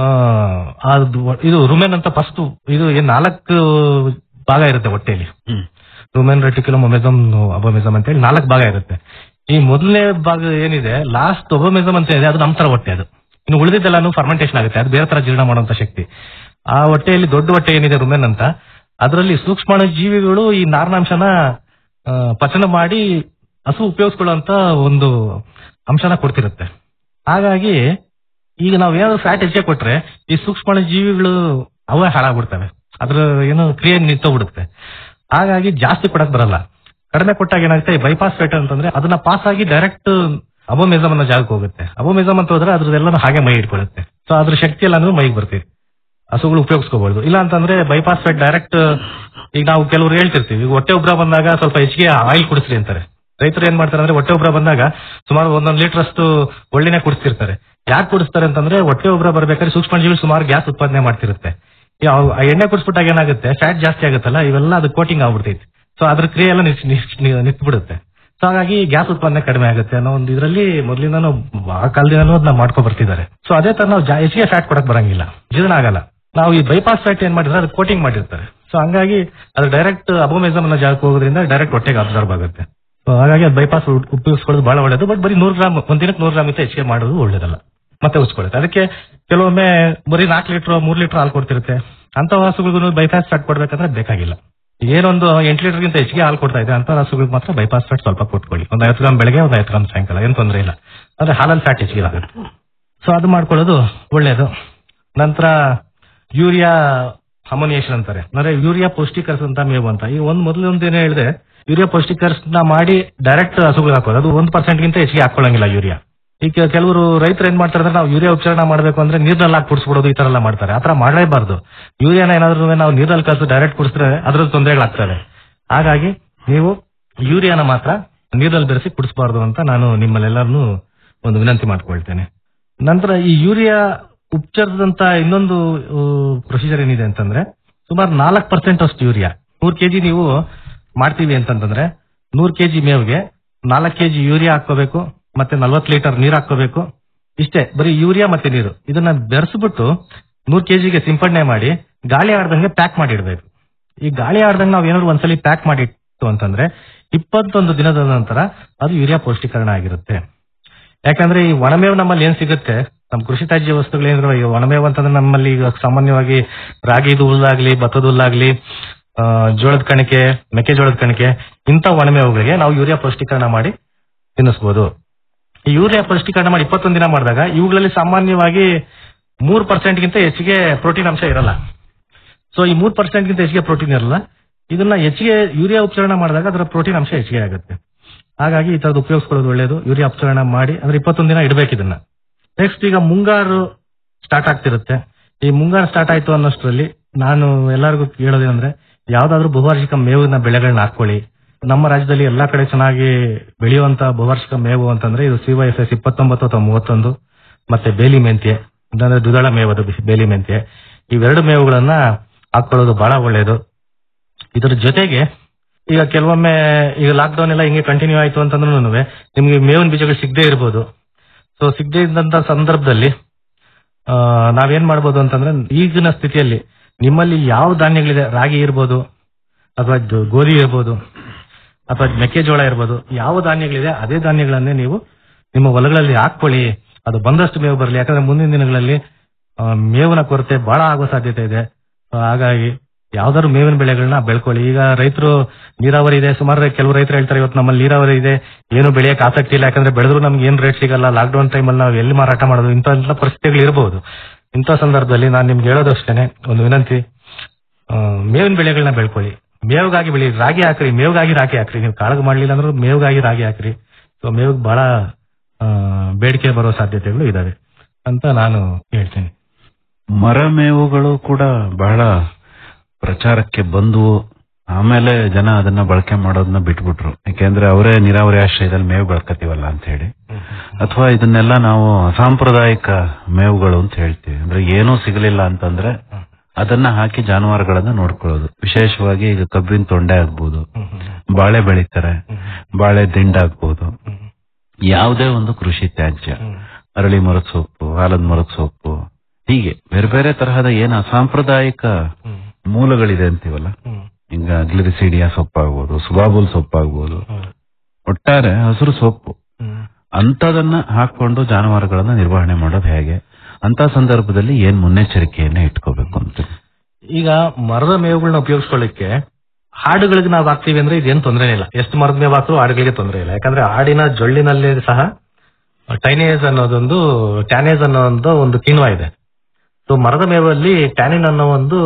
ಅದು ಇದು ರುಮೆನ್ ಅಂತ ಫಸ್ಟ್ ಇದು ಏನ್ ನಾಲ್ಕು ಭಾಗ ಇರುತ್ತೆ ಹೊಟ್ಟೆಯಲ್ಲಿ ರುಮೆನ್ ರೆಟಿಕ್ಯುಲಮ್ ಒಮೆಸಮ್ ಅಬೋಮೆಸಮ್ ಅಂತ ಹೇಳಿ ನಾಲ್ಕು ಭಾಗ ಇರುತ್ತೆ ಈ ಮೊದಲನೇ ಭಾಗ ಏನಿದೆ ಲಾಸ್ಟ್ ಒಬೋಮೆಸಮ್ ಅಂತ ಇದೆ ಅದು ನಮ್ಮ ತರ ಹೊಟ್ಟೆ ಅದು ಇನ್ನು ಉಳಿದಿದ್ದೆಲ್ಲಾನು ಫರ್ಮೆಂಟೇಶನ್ ಆಗುತ್ತೆ ಅದು ಬೇರೆ ತರ ಜೀರ್ಣ ಮಾಡುವಂತ ಶಕ್ತಿ ಆ ಹೊಟ್ಟೆಯಲ್ಲಿ ದೊಡ್ಡ ಹೊಟ್ಟೆ ಏನಿದೆ ರುಮೆನ್ ಅಂತ ಅದರಲ್ಲಿ ಸೂಕ್ಷ್ಮಾಣು ಜೀವಿಗಳು ಈ ನಾರಿನಾಂಶನ ಆ, ಪಚನ ಮಾಡಿ ಹಸು ಉಪಯೋಗಿಸ್ಕೊಳ್ಳುವಂತ ಒಂದು ಅಂಶನ ಕೊಡ್ತಿರುತ್ತೆ ಹಾಗಾಗಿ ಈಗ ನಾವ್ ಏನಾದ್ರು ಫ್ಯಾಟ್ ಹೆಚ್ಚೆ ಕೊಟ್ರೆ ಈ ಸೂಕ್ಷ್ಮಾಣು ಜೀವಿಗಳು ಅವೇ ಹಾಳಾಗ್ಬಿಡ್ತವೆ ಅದ್ರ ಏನು ಕ್ರಿಯೆ ನಿಂತೋಗ್ಬಿಡುತ್ತೆ ಹಾಗಾಗಿ ಜಾಸ್ತಿ ಕೊಡಕ್ ಬರಲ್ಲ ಕಡಿಮೆ ಕೊಟ್ಟಾಗ ಏನಾಗುತ್ತೆ ಈ ಬೈಪಾಸ್ ಫ್ಯಾಟ್ ಅಂತಂದ್ರೆ ಅದನ್ನ ಪಾಸ್ ಆಗಿ ಡೈರೆಕ್ಟ್ ಅಬೋಮೆಸಮ್ ಅನ್ನೋ ಜಾಗಕ್ಕೆ ಹೋಗುತ್ತೆ ಅಬೋಮೆಸಮ್ ಅಂತ ಹೋದ್ರೆ ಅದ್ರದ್ದೆಲ್ಲ ಹಾಗೆ ಮೈ ಇಟ್ಕೊಳ್ಳುತ್ತೆ ಸೊ ಅದ್ರ ಶಕ್ತಿ ಎಲ್ಲ ಅಂದ್ರೆ ಮೈಗೆ ಬರ್ತೀವಿ ಹಸುಗಳು ಉಪಯೋಗಿಸ್ಕೋಬಹುದು ಇಲ್ಲ ಅಂತಂದ್ರೆ ಬೈಪಾಸ್ ಫ್ಯಾಟ್ ಡೈರೆಕ್ಟ್ ಈಗ ನಾವು ಕೆಲವರು ಹೇಳ್ತಿರ್ತೀವಿ ಈಗ ಹೊಟ್ಟೆ ಉಬ್ರ ಬಂದಾಗ ಸ್ವಲ್ಪ ಹೆಚ್ಚಿಗೆ ಆಯಿಲ್ ಕುಡಿಸ್ರಿ ಅಂತಾರೆ ರೈತರು ಏನ್ ಮಾಡ್ತಾರೆ ಅಂದ್ರೆ ಹೊಟ್ಟೆ ಉಬ್ರ ಬಂದಾಗ ಸುಮಾರು ಒಂದೊಂದು ಲೀಟರ್ ಅಷ್ಟು ಒಳ್ಳೆನೆ ಕುಡಿಸ್ತಿರ್ತಾರೆ ಯಾಕೆ ಕುಡಿಸ್ತಾರೆ ಅಂತಂದ್ರೆ ಹೊಟ್ಟೆ ಉಬ್ರ ಬರ್ಬೇಕಾದ್ರೆ ಸೂಕ್ಷ್ಮಜೀವಿ ಸುಮಾರು ಗ್ಯಾಸ್ ಉತ್ಪಾದನೆ ಮಾಡ್ತಿರುತ್ತೆ ಈ ಅವ್- ಆ ಎಣ್ಣೆ ಕುಡಿಸ್ಬಿಟ್ಟಾಗ ಏನಾಗುತ್ತೆ ಫ್ಯಾಟ್ ಜಾಸ್ತಿ ಆಗುತ್ತಲ್ಲ ಇವೆಲ್ಲ ಅದು ಕೋಟಿಂಗ್ ಆಗ್ಬಿಡ್ತೈತಿ ಸೊ ಅದ್ರ ಕ್ರಿಯೆ ಎಲ್ಲ ನಿತ್- ನಿತ್- ನಿಂತ್ಬಿಡುತ್ತೆ ಸೊ ಹಾಗಾಗಿ ಗ್ಯಾಸ್ ಉತ್ಪಾದನೆ ಕಡಿಮೆ ಆಗುತ್ತೆ ಅನ್ನೋ ಒಂದು ಇದರಲ್ಲಿ ಮೊದಲಿಂದನೂ ಆ ಕಾಲದಿಂದನೂ ಅದನ್ನ ಮಾಡ್ಕೊ ಬರ್ತಿದ್ದಾರೆ ಸೊ ಅದೇ ತರ ನಾವು ಜಾ- ಹೆಚ್ಚಿಗೆ ಫ್ಯಾಟ್ ಕೊಡಕ್ ಬರಂಗಿಲ್ಲ ಜೀರ್ಣ ಆಗಲ್ಲ ನಾವು ಈ ಬೈಪಾಸ್ ಫ್ಯಾಟ್ ಏನ್ ಮಾಡಿದ್ರೆ ಅದು ಕೋಟಿಂಗ್ ಮಾಡಿರ್ತಾರೆ ಸೊ ಹಂಗಾಗಿ ಅದು ಡೈರೆಕ್ಟ್ ಅಬೋಮೆಸಮ್ ಅನ್ನೋ ಜಾಗಕ್ಕೆ ಹೋಗೋದ್ರಿಂದ ಡೈರೆಕ್ಟ್ ಹೊಟ್ಟೆಗೆ ಅಬ್ಸರ್ವ್ ಆಗುತ್ತೆ ಸೊ ಹಾಗಾಗಿ ಅದು ಬೈಪಾಸ್ ಉಪಯೋಗಿಸ್ಕೊಳ್ಳೋದು ಬಹಳ ಒಳ್ಳೇದು ಬಟ್ ಬರೀ ನೂರು ಗ್ರಾಮ್ ಒಂದ್ ದಿನಕ್ಕೆ ನೂರು ಗ್ರಾಮ್ ಹೆಚ್ಚಿಗೆ ಮಾಡೋದು ಒಳ್ಳೇದಲ್ಲ ಮತ್ತೆ ಉಚ್ಕೊಳ್ಳುತ್ತೆ ಅದಕ್ಕೆ ಕೆಲವೊಮ್ಮೆ ಬರೀ ನಾಲ್ಕು ಲೀಟರ್ ಮೂರ್ ಲೀಟರ್ ಹಾಲು ಕೊಡ್ತಿರುತ್ತೆ ಅಂತ ಹಸುಗಳಿಗೂ ಬೈಪಾಸ್ ಫ್ಯಾಟ್ ಕೊಡ್ಬೇಕಂದ್ರೆ ಬೇಕಾಗಿಲ್ಲ ಏನೊಂದು ಎಂಟು ಲೀಟರ್ ಗಿಂತ ಹೆಚ್ಚಿಗೆ ಹಾಲು ಕೊಡ್ತಾ ಇದೆ ಅಂತ ಹಸುಗಳಿಗೆ ಮಾತ್ರ ಬೈಪಾಸ್ ಫ್ಯಾಟ್ ಸ್ವಲ್ಪ ಕೊಟ್ಕೊಳ್ಳಿ ಒಂದ್ ಐವತ್ತು ಗ್ರಾಮ್ ಬೆಳಗ್ಗೆ ಒಂದ್ ಐವತ್ತು ಗ್ರಾಮ್ ಸಾಯಂಕಾಲ ಏನ್ ತೊಂದರೆ ಇಲ್ಲ ಅಂದ್ರೆ ಹಾಲಲ್ಲಿ ಫ್ಯಾಟ್ ಹೆಚ್ಚಿಗೆ ಆಗುತ್ತೆ ಸೊ ಅದು ಮಾಡ್ಕೊಳ್ಳೋದು ಒಳ್ಳೇದು ನಂತರ ಯೂರಿಯಾ ಅಮೋನಿಯೇಷನ್ ಅಂತಾರೆ ಅಂದ್ರೆ ಯೂರಿಯಾ ಪೌಷ್ಟಿಕರಿಸಂತ ಮೇವು ಅಂತ ಈ ಒಂದ್ ಮೊದಲು ಒಂದು ಏನ್ ಹೇಳಿದೆ ಯೂರಿಯಾ ಪೌಷ್ಟಿಕರಿಸನ ಮಾಡಿ ಡೈರೆಕ್ಟ್ ಹಸುಗಳಿಗೆ ಹಾಕೋದು ಅದು ಒಂದ್ ಪರ್ಸೆಂಟ್ ಗಿಂತ ಹೆಚ್ಚಿಗೆ ಹಾಕೊಳ್ಳಂಗಿಲ್ಲ ಯೂರಿಯಾ ಈಗ ಕೆಲವರು ರೈತರು ಏನ್ ಮಾಡ್ತಾರೆ ಅಂದ್ರೆ ನಾವು ಯೂರಿಯಾ ಉಪಚಾರ ಮಾಡಬೇಕು ಅಂದ್ರೆ ನೀರ್ನಲ್ಲಿ ಹಾಕಿ ಕುಡಿಸ್ಬಿಡೋದು ಈ ತರ ಎಲ್ಲ ಮಾಡ್ತಾರೆ ಆತರ ಮಾಡಲೇಬಾರ್ದು ಯೂರಿಯಾನ ಏನಾದ್ರು ನಾವು ನೀರಲ್ಲಿ ಕಲಿಸಿ ಡೈರೆಕ್ಟ್ ಕುಡಿಸಿದ್ರೆ ಅದ್ರಲ್ಲಿ ತೊಂದರೆಗಳಾಗ್ತವೆ ಹಾಗಾಗಿ ನೀವು ಯೂರಿಯಾನ ಮಾತ್ರ ನೀರಲ್ಲಿ ಬೆರೆಸಿ ಕುಡಿಸಬಾರ್ದು ಅಂತ ನಾನು ನಿಮ್ಮಲ್ಲೆಲ್ಲರನ್ನು ಒಂದು ವಿನಂತಿ ಮಾಡ್ಕೊಳ್ತೇನೆ ನಂತರ ಈ ಯೂರಿಯಾ ಉಪಚಾರದಂತ ಇನ್ನೊಂದು ಪ್ರೊಸೀಜರ್ ಏನಿದೆ ಅಂತಂದ್ರೆ ಸುಮಾರು ನಾಲ್ಕು ಪರ್ಸೆಂಟ್ ಅಷ್ಟು ಯೂರಿಯಾ ನೂರ್ ಕೆಜಿ ನೀವು ಮಾಡ್ತೀವಿ ಅಂತಂತಂದ್ರೆ ನೂರ್ ಕೆಜಿ ಮೇವಿಗೆ ನಾಲ್ಕು ಕೆಜಿ ಯೂರಿಯಾ ಹಾಕೋಬೇಕು ಮತ್ತೆ ನಲ್ವತ್ತು ಲೀಟರ್ ನೀರ್ ಹಾಕೋಬೇಕು ಇಷ್ಟೇ ಬರೀ ಯೂರಿಯಾ ಮತ್ತೆ ನೀರು ಇದನ್ನ ಬೆರೆಸ್ಬಿಟ್ಟು ನೂರ್ ಕೆಜಿಗೆ ಸಿಂಪಡಣೆ ಮಾಡಿ ಗಾಳಿ ಆಡ್ದಂಗೆ ಪ್ಯಾಕ್ ಮಾಡಿ ಇಡಬೇಕು ಈ ಗಾಳಿ ಆಡ್ದಂಗೆ ನಾವು ಏನಾದ್ರು ಒಂದ್ಸಲಿ ಪ್ಯಾಕ್ ಮಾಡಿ ಇಟ್ಟು ಅಂತಂದ್ರೆ ಇಪ್ಪತ್ತೊಂದು ದಿನದ ನಂತರ ಅದು ಯೂರಿಯಾ ಪೌಷ್ಟೀಕರಣ ಆಗಿರುತ್ತೆ ಯಾಕಂದ್ರೆ ಈ ಒಣಮೇವು ನಮ್ಮಲ್ಲಿ ಏನ್ ಸಿಗುತ್ತೆ ನಮ್ಮ ಕೃಷಿ ತ್ಯಾಜ್ಯ ವಸ್ತುಗಳು ಏನಿದ್ರು ಈ ಒಣಮೇವು ಅಂತಂದ್ರೆ ನಮ್ಮಲ್ಲಿ ಈಗ ಸಾಮಾನ್ಯವಾಗಿ ರಾಗಿದು ಹುಲ್ಲಾಗ್ಲಿ ಭತ್ತದ ಹುಲ್ಲಾಗ್ಲಿ ಆ, ಜೋಳದ ಕಣಿಕೆ ಮೆಕ್ಕೆಜೋಳದ ಕಣಿಕೆ ಇಂಥ ಒಣಮೇವುಗಳಿಗೆ ನಾವು ಯೂರಿಯಾ ಪೌಷ್ಟೀಕರಣ ಮಾಡಿ ತಿನ್ನಿಸ್ಬೋದು ಈ ಯೂರಿಯಾ ಪೌಷ್ಟೀಕರಣ ಮಾಡಿ ಇಪ್ಪತ್ತೊಂದು ದಿನ ಮಾಡಿದಾಗ ಇವುಗಳಲ್ಲಿ ಸಾಮಾನ್ಯವಾಗಿ ಮೂರು ಪರ್ಸೆಂಟ್ಗಿಂತ ಹೆಚ್ಚಿಗೆ ಪ್ರೋಟೀನ್ ಅಂಶ ಇರಲ್ಲ ಸೊ ಈ ಮೂರು ಪರ್ಸೆಂಟ್ಗಿಂತ ಹೆಚ್ಚಿಗೆ ಪ್ರೋಟೀನ್ ಇರಲ್ಲ ಇದನ್ನ ಹೆಚ್ಚಿಗೆ ಯೂರಿಯಾ ಉಪಚರಣ ಮಾಡಿದಾಗ ಅದರ ಪ್ರೋಟೀನ್ ಅಂಶ ಹೆಚ್ಚಿಗೆ ಆಗುತ್ತೆ ಹಾಗಾಗಿ ಈ ತರದ್ದು ಉಪಯೋಗಿಸ್ಕೊಳ್ಳೋದು ಒಳ್ಳೇದು ಯೂರಿಯಾ ಉಪಚರಣ ಮಾಡಿ ಅಂದ್ರೆ ಇಪ್ಪತ್ತೊಂದು ದಿನ ಇಡಬೇಕು ಇದನ್ನ ನೆಕ್ಸ್ಟ್ ಈಗ ಮುಂಗಾರು ಸ್ಟಾರ್ಟ್ ಆಗ್ತಿರುತ್ತೆ ಈ ಮುಂಗಾರು ಸ್ಟಾರ್ಟ್ ಆಯ್ತು ಅನ್ನೋಷ್ಟರಲ್ಲಿ ನಾನು ಎಲ್ಲರಿಗೂ ಹೇಳೋದೇನಂದ್ರೆ ಯಾವ್ದಾದ್ರು ಬಹುವಾರ್ಷಿಕ ಮೇವಿನ ಬೆಳೆಗಳನ್ನ ಹಾಕೊಳ್ಳಿ ನಮ್ಮ ರಾಜ್ಯದಲ್ಲಿ ಎಲ್ಲಾ ಕಡೆ ಚೆನ್ನಾಗಿ ಬೆಳೆಯುವಂತ ಬಹುವಾರ್ಷಿಕ ಮೇವು ಅಂತಂದ್ರೆ ಇದು ಸಿ ವೈ ಎಸ್ ಎಸ್ ಇಪ್ಪತ್ತೊಂಬತ್ತು ಅಥವಾ ಮೂವತ್ತೊಂದು ಮತ್ತೆ ಬೇಲಿ ಮೆಂತ್ಯೆ ಅಂದ್ರೆ ದ್ವಿದಳ ಮೇವು ಅದು ಬೇಲಿ ಮೆಂತ್ಯೆ ಇವೆರಡು ಮೇವುಗಳನ್ನ ಹಾಕೊಳ್ಳೋದು ಬಹಳ ಒಳ್ಳೆಯದು ಇದರ ಜೊತೆಗೆ ಈಗ ಕೆಲವೊಮ್ಮೆ ಈಗ ಲಾಕ್ಡೌನ್ ಎಲ್ಲ ಹಿಂಗೆ ಕಂಟಿನ್ಯೂ ಆಯ್ತು ಅಂತಂದ್ರೂ ನಿಮ್ಗೆ ಮೇವಿನ ಬೀಜಗಳು ಸಿಗದೆ ಇರ್ಬೋದು ಸೊ ಸಿಗದೆ ಇದ್ದಂತ ಸಂದರ್ಭದಲ್ಲಿ ಆ, ನಾವೇನ್ ಮಾಡ್ಬೋದು ಅಂತಂದ್ರೆ ಈಗಿನ ಸ್ಥಿತಿಯಲ್ಲಿ ನಿಮ್ಮಲ್ಲಿ ಯಾವ ಧಾನ್ಯಗಳಿದೆ ರಾಗಿ ಇರ್ಬೋದು ಅಥವಾ ಜೊ- ಗೋಧಿ ಇರ್ಬೋದು ಅಥವಾ ಮೆಕ್ಕೆಜೋಳ ಇರ್ಬೋದು ಯಾವ ಧಾನ್ಯಗಳಿದೆ ಅದೇ ಧಾನ್ಯಗಳನ್ನೇ ನೀವು ನಿಮ್ಮ ಹೊಲಗಳಲ್ಲಿ ಹಾಕೊಳ್ಳಿ ಅದು ಬಂದಷ್ಟು ಮೇವು ಬರಲಿ ಯಾಕಂದ್ರೆ ಮುಂದಿನ ದಿನಗಳಲ್ಲಿ ಆ, ಮೇವಿನ ಕೊರತೆ ಬಹಳ ಆಗೋ ಸಾಧ್ಯತೆ ಇದೆ ಸೊ ಹಾಗಾಗಿ ಯಾವ್ದಾದ್ರು ಮೇವಿನ ಬೆಳೆಗಳನ್ನ ಬೆಳ್ಕೊಳ್ಳಿ ಈಗ ರೈತರು ನೀರಾವರಿ ಇದೆ ಸುಮಾರು ಕೆಲವು ರೈತರು ಹೇಳ್ತಾರೆ ಇವತ್ತು ನಮ್ಮಲ್ಲಿ ನೀರಾವರಿ ಇದೆ ಏನು ಬೆಳೆಯಕ್ಕೆ ಆಸಕ್ತಿ ಇಲ್ಲ ಯಾಕಂದ್ರೆ ಬೆಳೆದ್ರು ನಮ್ಗೆ ಏನ್ ರೇಟ್ ಸಿಗಲ್ಲ ಲಾಕ್ಡೌನ್ ಟೈಮಲ್ಲಿ ನಾವು ಎಲ್ಲಿ ಮಾರಾಟ ಮಾಡೋದು ಇಂಥ ಎಲ್ಲ ಪರಿಸ್ಥಿತಿಗಳು ಇರಬಹುದು ಇಂಥ ಸಂದರ್ಭದಲ್ಲಿ ನಾನು ನಿಮ್ಗೆ ಹೇಳೋದು ಅಷ್ಟೇನೆ ಒಂದು ವಿನಂತಿ ಆ, ಮೇವಿನ ಬೆಳೆಗಳನ್ನ ಬೆಳ್ಕೊಳ್ಳಿ ಮೇವಿಗಾಗಿ ಬೆಳಿ ರಾಗಿ ಹಾಕ್ರಿ ಮೇವಿಗಾಗಿ ರಾಗಿ ಹಾಕ್ರಿ ನೀವು ಕಾಳಗ ಮಾಡ್ಲಿಲ್ಲ ಅಂದ್ರೂ ಮೇವಿಗಾಗಿ ರಾಗಿ ಹಾಕ್ರಿ ಸೊ ಮೇವಿಗೆ ಬಹಳ ಆ, ಬೇಡಿಕೆ ಬರೋ ಸಾಧ್ಯತೆಗಳು ಇದಾವೆ ಅಂತ ನಾನು ಹೇಳ್ತೀನಿ ಮರಮೇವುಗಳು ಕೂಡ ಬಹಳ ಪ್ರಚಾರಕ್ಕೆ ಬಂದು ಆಮೇಲೆ ಜನ ಅದನ್ನ ಬಳಕೆ ಮಾಡೋದನ್ನ ಬಿಟ್ಬಿಟ್ರು ಯಾಕೆಂದ್ರೆ ಅವರೇ ನೀರಾವರಿ ಆಶ್ರಯದಲ್ಲಿ ಮೇವು ಬೆಳ್ಕತೀವಲ್ಲ ಅಂತ ಹೇಳಿ ಅಥವಾ ಇದನ್ನೆಲ್ಲ ನಾವು ಅಸಾಂಪ್ರದಾಯಿಕ ಮೇವುಗಳು ಅಂತ ಹೇಳ್ತೀವಿ ಅಂದ್ರೆ ಏನೂ ಸಿಗಲಿಲ್ಲ ಅಂತಂದ್ರೆ ಅದನ್ನ ಹಾಕಿ ಜಾನುವಾರುಗಳನ್ನ ನೋಡ್ಕೊಳ್ಳೋದು ವಿಶೇಷವಾಗಿ ಈಗ ಕಬ್ಬಿನ ತೊಂಡೆ ಆಗ್ಬೋದು ಬಾಳೆ ಬೆಳಿತಾರೆ ಬಾಳೆ ದಿಂಡಾಗ್ಬೋದು ಯಾವುದೇ ಒಂದು ಕೃಷಿ ತ್ಯಾಜ್ಯ ಅರಳಿ ಮರದ ಸೊಪ್ಪು ಆಲದ ಮರದ ಸೊಪ್ಪು ಹೀಗೆ ಬೇರೆ ಬೇರೆ ತರಹದ ಏನು ಅಸಾಂಪ್ರದಾಯಿಕ ಮೂಲಗಳಿದೆ ಅಂತೀವಲ್ಲ ಈಗ ಗ್ಲಿರಿಸಿಡಿಯಾ ಸೊಪ್ಪಾಗ್ಬೋದು ಸುಬಾಬುಲ್ ಸೊಪ್ಪಾಗ್ಬೋದು ಒಟ್ಟಾರೆ ಹಸಿರು ಸೊಪ್ಪು ಅಂತದನ್ನ ಹಾಕೊಂಡು ಜಾನುವಾರುಗಳನ್ನ ನಿರ್ವಹಣೆ ಮಾಡೋದು ಹೇಗೆ ಅಂತ ಸಂದರ್ಭದಲ್ಲಿ ಏನ್ ಮುನ್ನೆಚ್ಚರಿಕೆಯನ್ನ ಇಟ್ಕೋಬೇಕು ಅಂತ ಈಗ ಮರದ ಮೇವುಗಳನ್ನ ಉಪಯೋಗಿಸ್ಕೊಳ್ಳಿಕ್ಕೆ ಹಾಡುಗಳಿಗೆ ನಾವು ಹಾಕ್ತೀವಿ ಅಂದ್ರೆ ಇದೇನು ತೊಂದರೆ ಇಲ್ಲ ಎಷ್ಟು ಮರದ ಮೇವು ಹಾಕಿದ್ರು ಹಾಡುಗಳಿಗೆ ತೊಂದರೆ ಇಲ್ಲ ಯಾಕಂದ್ರೆ ಹಾಡಿನ ಜೊಳ್ಳಿನಲ್ಲಿ ಸಹ ಟೈನೇಜ್ ಅನ್ನೋದೊಂದು ಟ್ಯಾನೇಜ್ ಅನ್ನೋ ಒಂದು ಒಂದು ಕಿಣ್ವ ಇದೆ ಸೊ ಮರದ ಮೇವಲ್ಲಿ ಟ್ಯಾನಿನ್ ಅನ್ನೋ ಒಂದು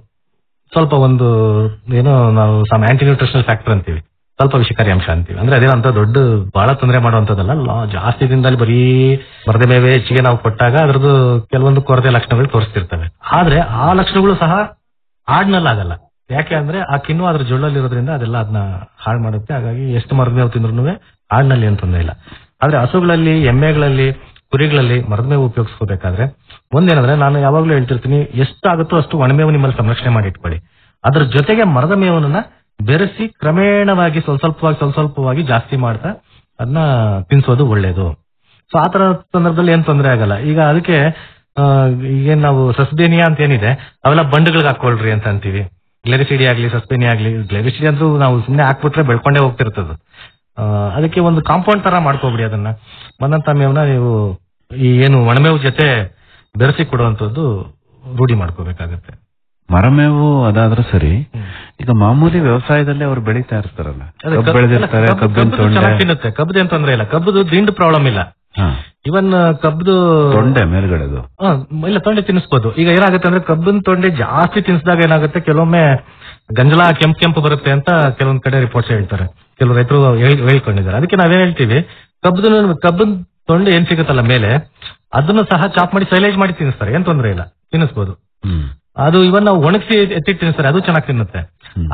ಸ್ವಲ್ಪ ಒಂದು ಏನೋ ನಾವು ಸಮ್ ಆಂಟಿ ನ್ಯೂಟ್ರಿಷನಲ್ ಫ್ಯಾಕ್ಟರ್ ಅಂತೀವಿ ಸ್ವಲ್ಪ ವಿಷಕಾರಿ ಅಂಶ ಅಂತೀವಿ ಅಂದ್ರೆ ಅದೇನೋ ಅಂತ ದೊಡ್ಡ ಬಹಳ ತೊಂದರೆ ಮಾಡುವಂತದ್ದಲ್ಲ ಲಾ- ಜಾಸ್ತಿ ದಿನದಲ್ಲಿ ಬರೀ ಮರದ ಮೇವೆ ಹೆಚ್ಚಿಗೆ ನಾವು ಕೊಟ್ಟಾಗ ಅದ್ರದ್ದು ಕೆಲವೊಂದು ಕೊರತೆ ಲಕ್ಷಣಗಳು ತೋರಿಸ್ತಿರ್ತವೆ ಆದ್ರೆ ಆ ಲಕ್ಷಣಗಳು ಸಹ ಹಾಡ್ನಲ್ಲಿ ಆಗಲ್ಲ ಯಾಕೆ ಅಂದ್ರೆ ಆ ಕಿನ್ನು ಅದ್ರ ಜೊಳ್ಳಲ್ಲಿ ಇರೋದ್ರಿಂದ ಅದೆಲ್ಲ ಅದನ್ನ ಹಾಳು ಮಾಡುತ್ತೆ ಹಾಗಾಗಿ ಎಷ್ಟು ಮರದ ಮೇವು ತಿಂದ್ರು ಹಾಡ್ನಲ್ಲಿ ಏನು ತೊಂದರೆ ಇಲ್ಲ ಆದ್ರೆ ಹಸುಗಳಲ್ಲಿ ಎಮ್ಮೆಗಳಲ್ಲಿ ಕುರಿಗಳಲ್ಲಿ ಮರದ ಮೇವು ಉಪಯೋಗಿಸ್ಕೋಬೇಕಾದ್ರೆ ಒಂದೇನಂದ್ರೆ ನಾನು ಯಾವಾಗ್ಲೂ ಹೇಳ್ತಿರ್ತೀನಿ ಎಷ್ಟಾಗುತ್ತೋ ಅಷ್ಟು ಒಣಮೇವು ನಿಮ್ಮಲ್ಲಿ ಸಂರಕ್ಷಣೆ ಮಾಡಿ ಇಟ್ಕೊಳ್ಳಿ ಅದ್ರ ಜೊತೆಗೆ ಮರದ ಮೇವನ್ನ ಬೆರೆಸಿ ಕ್ರಮೇಣವಾಗಿ ಸ್ವಲ್ಪ ಸ್ವಲ್ಪವಾಗಿ ಸ್ವಲ್ಪ ಸ್ವಲ್ಪವಾಗಿ ಜಾಸ್ತಿ ಮಾಡ್ತಾ ಅದನ್ನ ತಿನ್ಸೋದು ಒಳ್ಳೇದು ಸೊ ಆ ತರ ಸಂದರ್ಭದಲ್ಲಿ ಏನ್ ತೊಂದರೆ ಆಗಲ್ಲ ಈಗ ಅದಕ್ಕೆ ಆ, ಈಗೇನ್ ನಾವು ಸಸ್ಬೇನಿಯಾ ಅಂತ ಏನಿದೆ ಅವೆಲ್ಲ ಬಂಡುಗಳಿಗೆ ಹಾಕೊಳ್ರಿ ಅಂತ ಅಂತೀವಿ ಗ್ಲೆರಿಸಿಡಿ ಆಗ್ಲಿ ಸಸ್ಬೇನಿ ಆಗ್ಲಿ ಗ್ಲೆರಿಸಿಡಿ ಅಂತೂ ನಾವು ಸುಮ್ಮನೆ ಹಾಕ್ಬಿಟ್ರೆ ಬೆಳ್ಕೊಂಡೇ ಹೋಗ್ತಿರ್ತದೆ ಆ, ಅದಕ್ಕೆ ಒಂದು ಕಾಂಪೌಂಡ್ ತರ ಮಾಡ್ಕೋಬಿಡಿ ಅದನ್ನ ಬಂದಂತ ಮೇವನ್ನ ನೀವು ಈ ಏನು ಒಣಮೇವು ಜೊತೆ ಬೆರೆಸಿ ಕೊಡುವಂತದ್ದು ರೂಢಿ ಮಾಡ್ಕೋಬೇಕಾಗತ್ತೆ ಮರಮೇವು ಅದಾದ್ರೂ ಸರಿ ಈಗ ಮಾಮೂಲಿ ವ್ಯವಸಾಯದಲ್ಲೇ ಅವ್ರು ಬೆಳೀತಾ ಇರ್ತಾರಲ್ಲ ಅದೇ ಕಬ್ಬು ಕಬ್ಬು- ಬೆಳೆದಿರ್ತಾರೆ ಕಬ್ಬು- ಕಬ್ಬಿನ ಕಬ್ಬುದು ತೊಂಡೆ ಚೆನ್ನಾಗ್ ತಿನ್ನುತ್ತೆ ಕಬ್ಬದು ಏನ್ ತೊಂದ್ರೆ ಇಲ್ಲ ಕಬ್ಬದು ದಿಂಡು ಪ್ರಾಬ್ಲಮ್ ಇಲ್ಲ ಹಾ, ಇವನ್ ಕಬ್ಬದು ತೊಂಡೆ ಮೇಲ್ಗಡೆದು ಆ, ಇಲ್ಲ ತೊಂಡೆ ತಿನ್ನಿಸ್ಬೋದು ಈಗ ಏನಾಗುತ್ತೆ ಅಂದ್ರೆ ಕಬ್ಬಿನ ತೊಂಡೆ ಜಾಸ್ತಿ ತಿನ್ಸಿದಾಗ ಏನಾಗುತ್ತೆ ಕೆಲವೊಮ್ಮೆ ಗಂಜಲ ಕೆಂಪು ಕೆಂಪು ಬರುತ್ತೆ ಅಂತ ಕೆಲವೊಂದ್ ಕಡೆ ರಿಪೋರ್ಟ್ಸ್ ಹೇಳ್ತಾರೆ ಕೆಲವು ರೈತರು ಹೇಳ್- ಹೇಳ್ಕೊಂಡಿದ್ದಾರೆ ಅದಕ್ಕೆ ನಾವೇನ್ ಹೇಳ್ತೀವಿ ಕಬ್ಬದ ಕಬ್ಬಿನ ತೊಂಡೆ ಏನ್ ಸಿಗುತ್ತಲ್ಲ ಮೇಲೆ ಅದನ್ನು ಸಹ ಚಾಪ್ ಮಾಡಿ ಸೈಲೇಜ್ ಮಾಡಿ ತಿನ್ನಿಸ್ತಾರೆ ಏನ್ ತೊಂದ್ರೆ ಇಲ್ಲ ತಿನ್ನಿಸ್ಬೋದು ಹ್ಮ್ ಅದು ಇವನ್ ನಾವು ಒಣಗಿಸಿ ಎತ್ತಿ ತಿನ್ನಿಸ್ತಾರೆ ಅದು ಚೆನ್ನಾಗಿ ತಿನ್ನುತ್ತೆ ಹ್ಮ್. ಆದ್ರೆ